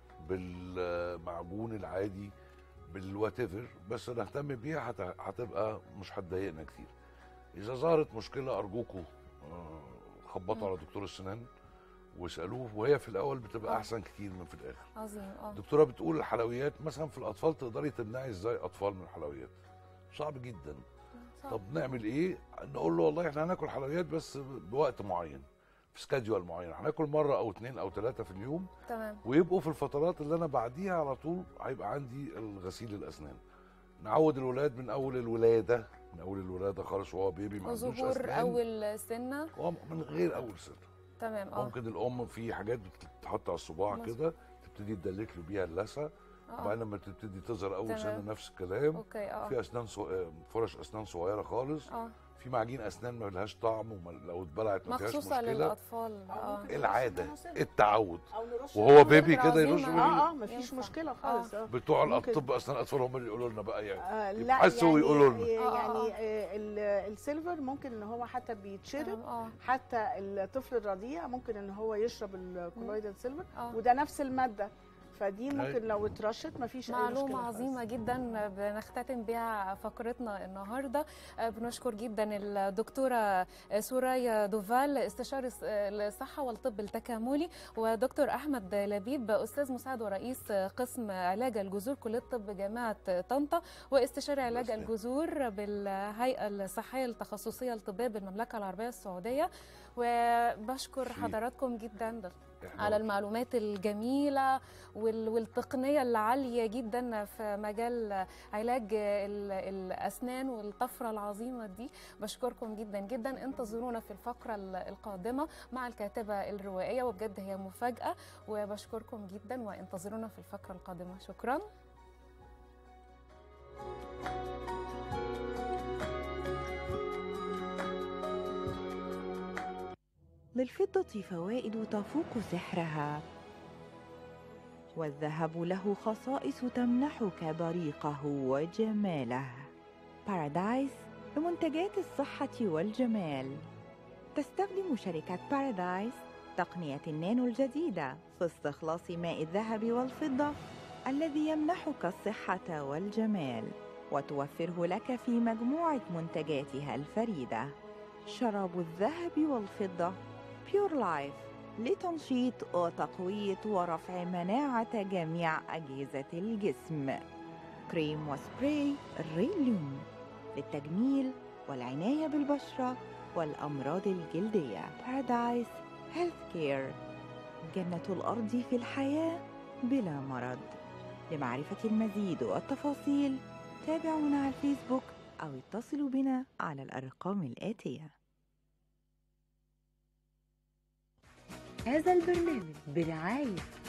Speaker 5: بالمعجون العادي بالوات ايفر بس نهتم بيها هت- هتبقى مش هتضايقنا كتير اذا ظهرت مشكله ارجوكوا آه، خبطوا على دكتور السنان واسالوه وهي في الاول بتبقى
Speaker 3: آه.
Speaker 5: احسن كتير من في الاخر
Speaker 3: عظيم اه
Speaker 5: الدكتوره بتقول الحلويات مثلا في الاطفال تقدري تمنعي ازاي اطفال من الحلويات صعب جدا
Speaker 3: صح.
Speaker 5: طب نعمل ايه نقول له والله احنا هناكل حلويات بس بوقت معين في سكادجوال معين هناكل مره او اتنين او ثلاثه في اليوم
Speaker 3: تمام
Speaker 5: ويبقوا في الفترات اللي انا بعديها على طول هيبقى عندي الغسيل الاسنان نعود الولاد من اول الولاده من اول الولاده خالص وهو بيبي ما عندوش
Speaker 3: ظهور
Speaker 5: اسنان
Speaker 3: اول سنه
Speaker 5: هو من غير اول سنه
Speaker 3: تمام اه
Speaker 5: ممكن الام في حاجات بتتحط على الصباع
Speaker 3: مظبوط.
Speaker 5: كده تبتدي تدلك له بيها اللثه
Speaker 3: اه
Speaker 5: وبعدين لما تبتدي تظهر اول
Speaker 3: تمام.
Speaker 5: سنه نفس الكلام
Speaker 3: اوكي اه
Speaker 5: في اسنان صو... فرش اسنان صغيره خالص
Speaker 3: اه
Speaker 5: في معجين اسنان ما لهاش طعم ولو اتبلعت ما فيهاش
Speaker 3: مخصوصه
Speaker 5: مشكله
Speaker 3: للاطفال
Speaker 4: أو
Speaker 3: اه
Speaker 4: ممكن
Speaker 5: العاده
Speaker 4: نرش نانو
Speaker 5: التعود
Speaker 4: او نرش
Speaker 5: وهو
Speaker 4: نانو
Speaker 5: بيبي
Speaker 3: فكرة
Speaker 5: كده
Speaker 3: عظيمة.
Speaker 5: يرش
Speaker 4: اه اه مفيش
Speaker 3: ينفع.
Speaker 4: مشكله خالص اه
Speaker 5: بتوع
Speaker 4: ممكن.
Speaker 5: الطب اسنان اطفال هم اللي يقولوا لنا بقى يعني
Speaker 4: آه، لا
Speaker 5: يبحثوا
Speaker 4: يعني
Speaker 5: ويقولوا لنا.
Speaker 3: آه، آه،
Speaker 4: يعني آه، ال- السيلفر ممكن ان هو حتى بيتشرب
Speaker 3: تمام، اه
Speaker 4: حتى الطفل الرضيع ممكن ان هو يشرب الكولويدال سيلفر
Speaker 3: اه
Speaker 4: وده نفس الماده فدي
Speaker 5: أي.
Speaker 4: ممكن لو اترشت مفيش اي مشكله
Speaker 3: معلومة
Speaker 4: خالص.
Speaker 3: عظيمة جدا بنختتم بها فقرتنا النهاردة آه، بنشكر جدا الدكتورة آه، سورايا دوفال استشاري الص- الصحة والطب التكاملي ودكتور أحمد لبيب أستاذ مساعد ورئيس قسم علاج الجذور كلية طب جامعة طنطا واستشاري علاج
Speaker 5: تسلم.
Speaker 3: الجذور بالهيئة الصحية التخصصية للطبية بالمملكة العربية السعودية وبشكر
Speaker 5: شيء.
Speaker 3: حضراتكم جدا
Speaker 5: إحنا
Speaker 3: على المعلومات الجميلة وال- والتقنية العالية جدا في مجال علاج ال- الأسنان والطفرة العظيمة دي بشكركم جدا جدا انتظرونا في الفقرة ال- القادمة مع الكاتبة الروائية وبجد هي مفاجأة وبشكركم جدا وانتظرونا في الفقرة القادمة شكرا
Speaker 1: للفضة فوائد تفوق سحرها والذهب له خصائص تمنحك بريقه وجماله بارادايس لمنتجات الصحة والجمال تستخدم شركة بارادايس تقنية النانو الجديدة في استخلاص ماء الذهب والفضة الذي يمنحك الصحة والجمال وتوفره لك في مجموعة منتجاتها الفريدة شراب الذهب والفضة بيور لايف لتنشيط وتقوية ورفع مناعة جميع أجهزة الجسم كريم وسبراي الريليوم للتجميل والعناية بالبشرة والأمراض الجلدية بارادايس هيلث كير جنة الأرض في الحياة بلا مرض لمعرفة المزيد والتفاصيل تابعونا على الفيسبوك أو اتصلوا بنا على الأرقام الآتية
Speaker 2: هذا البرنامج برعاية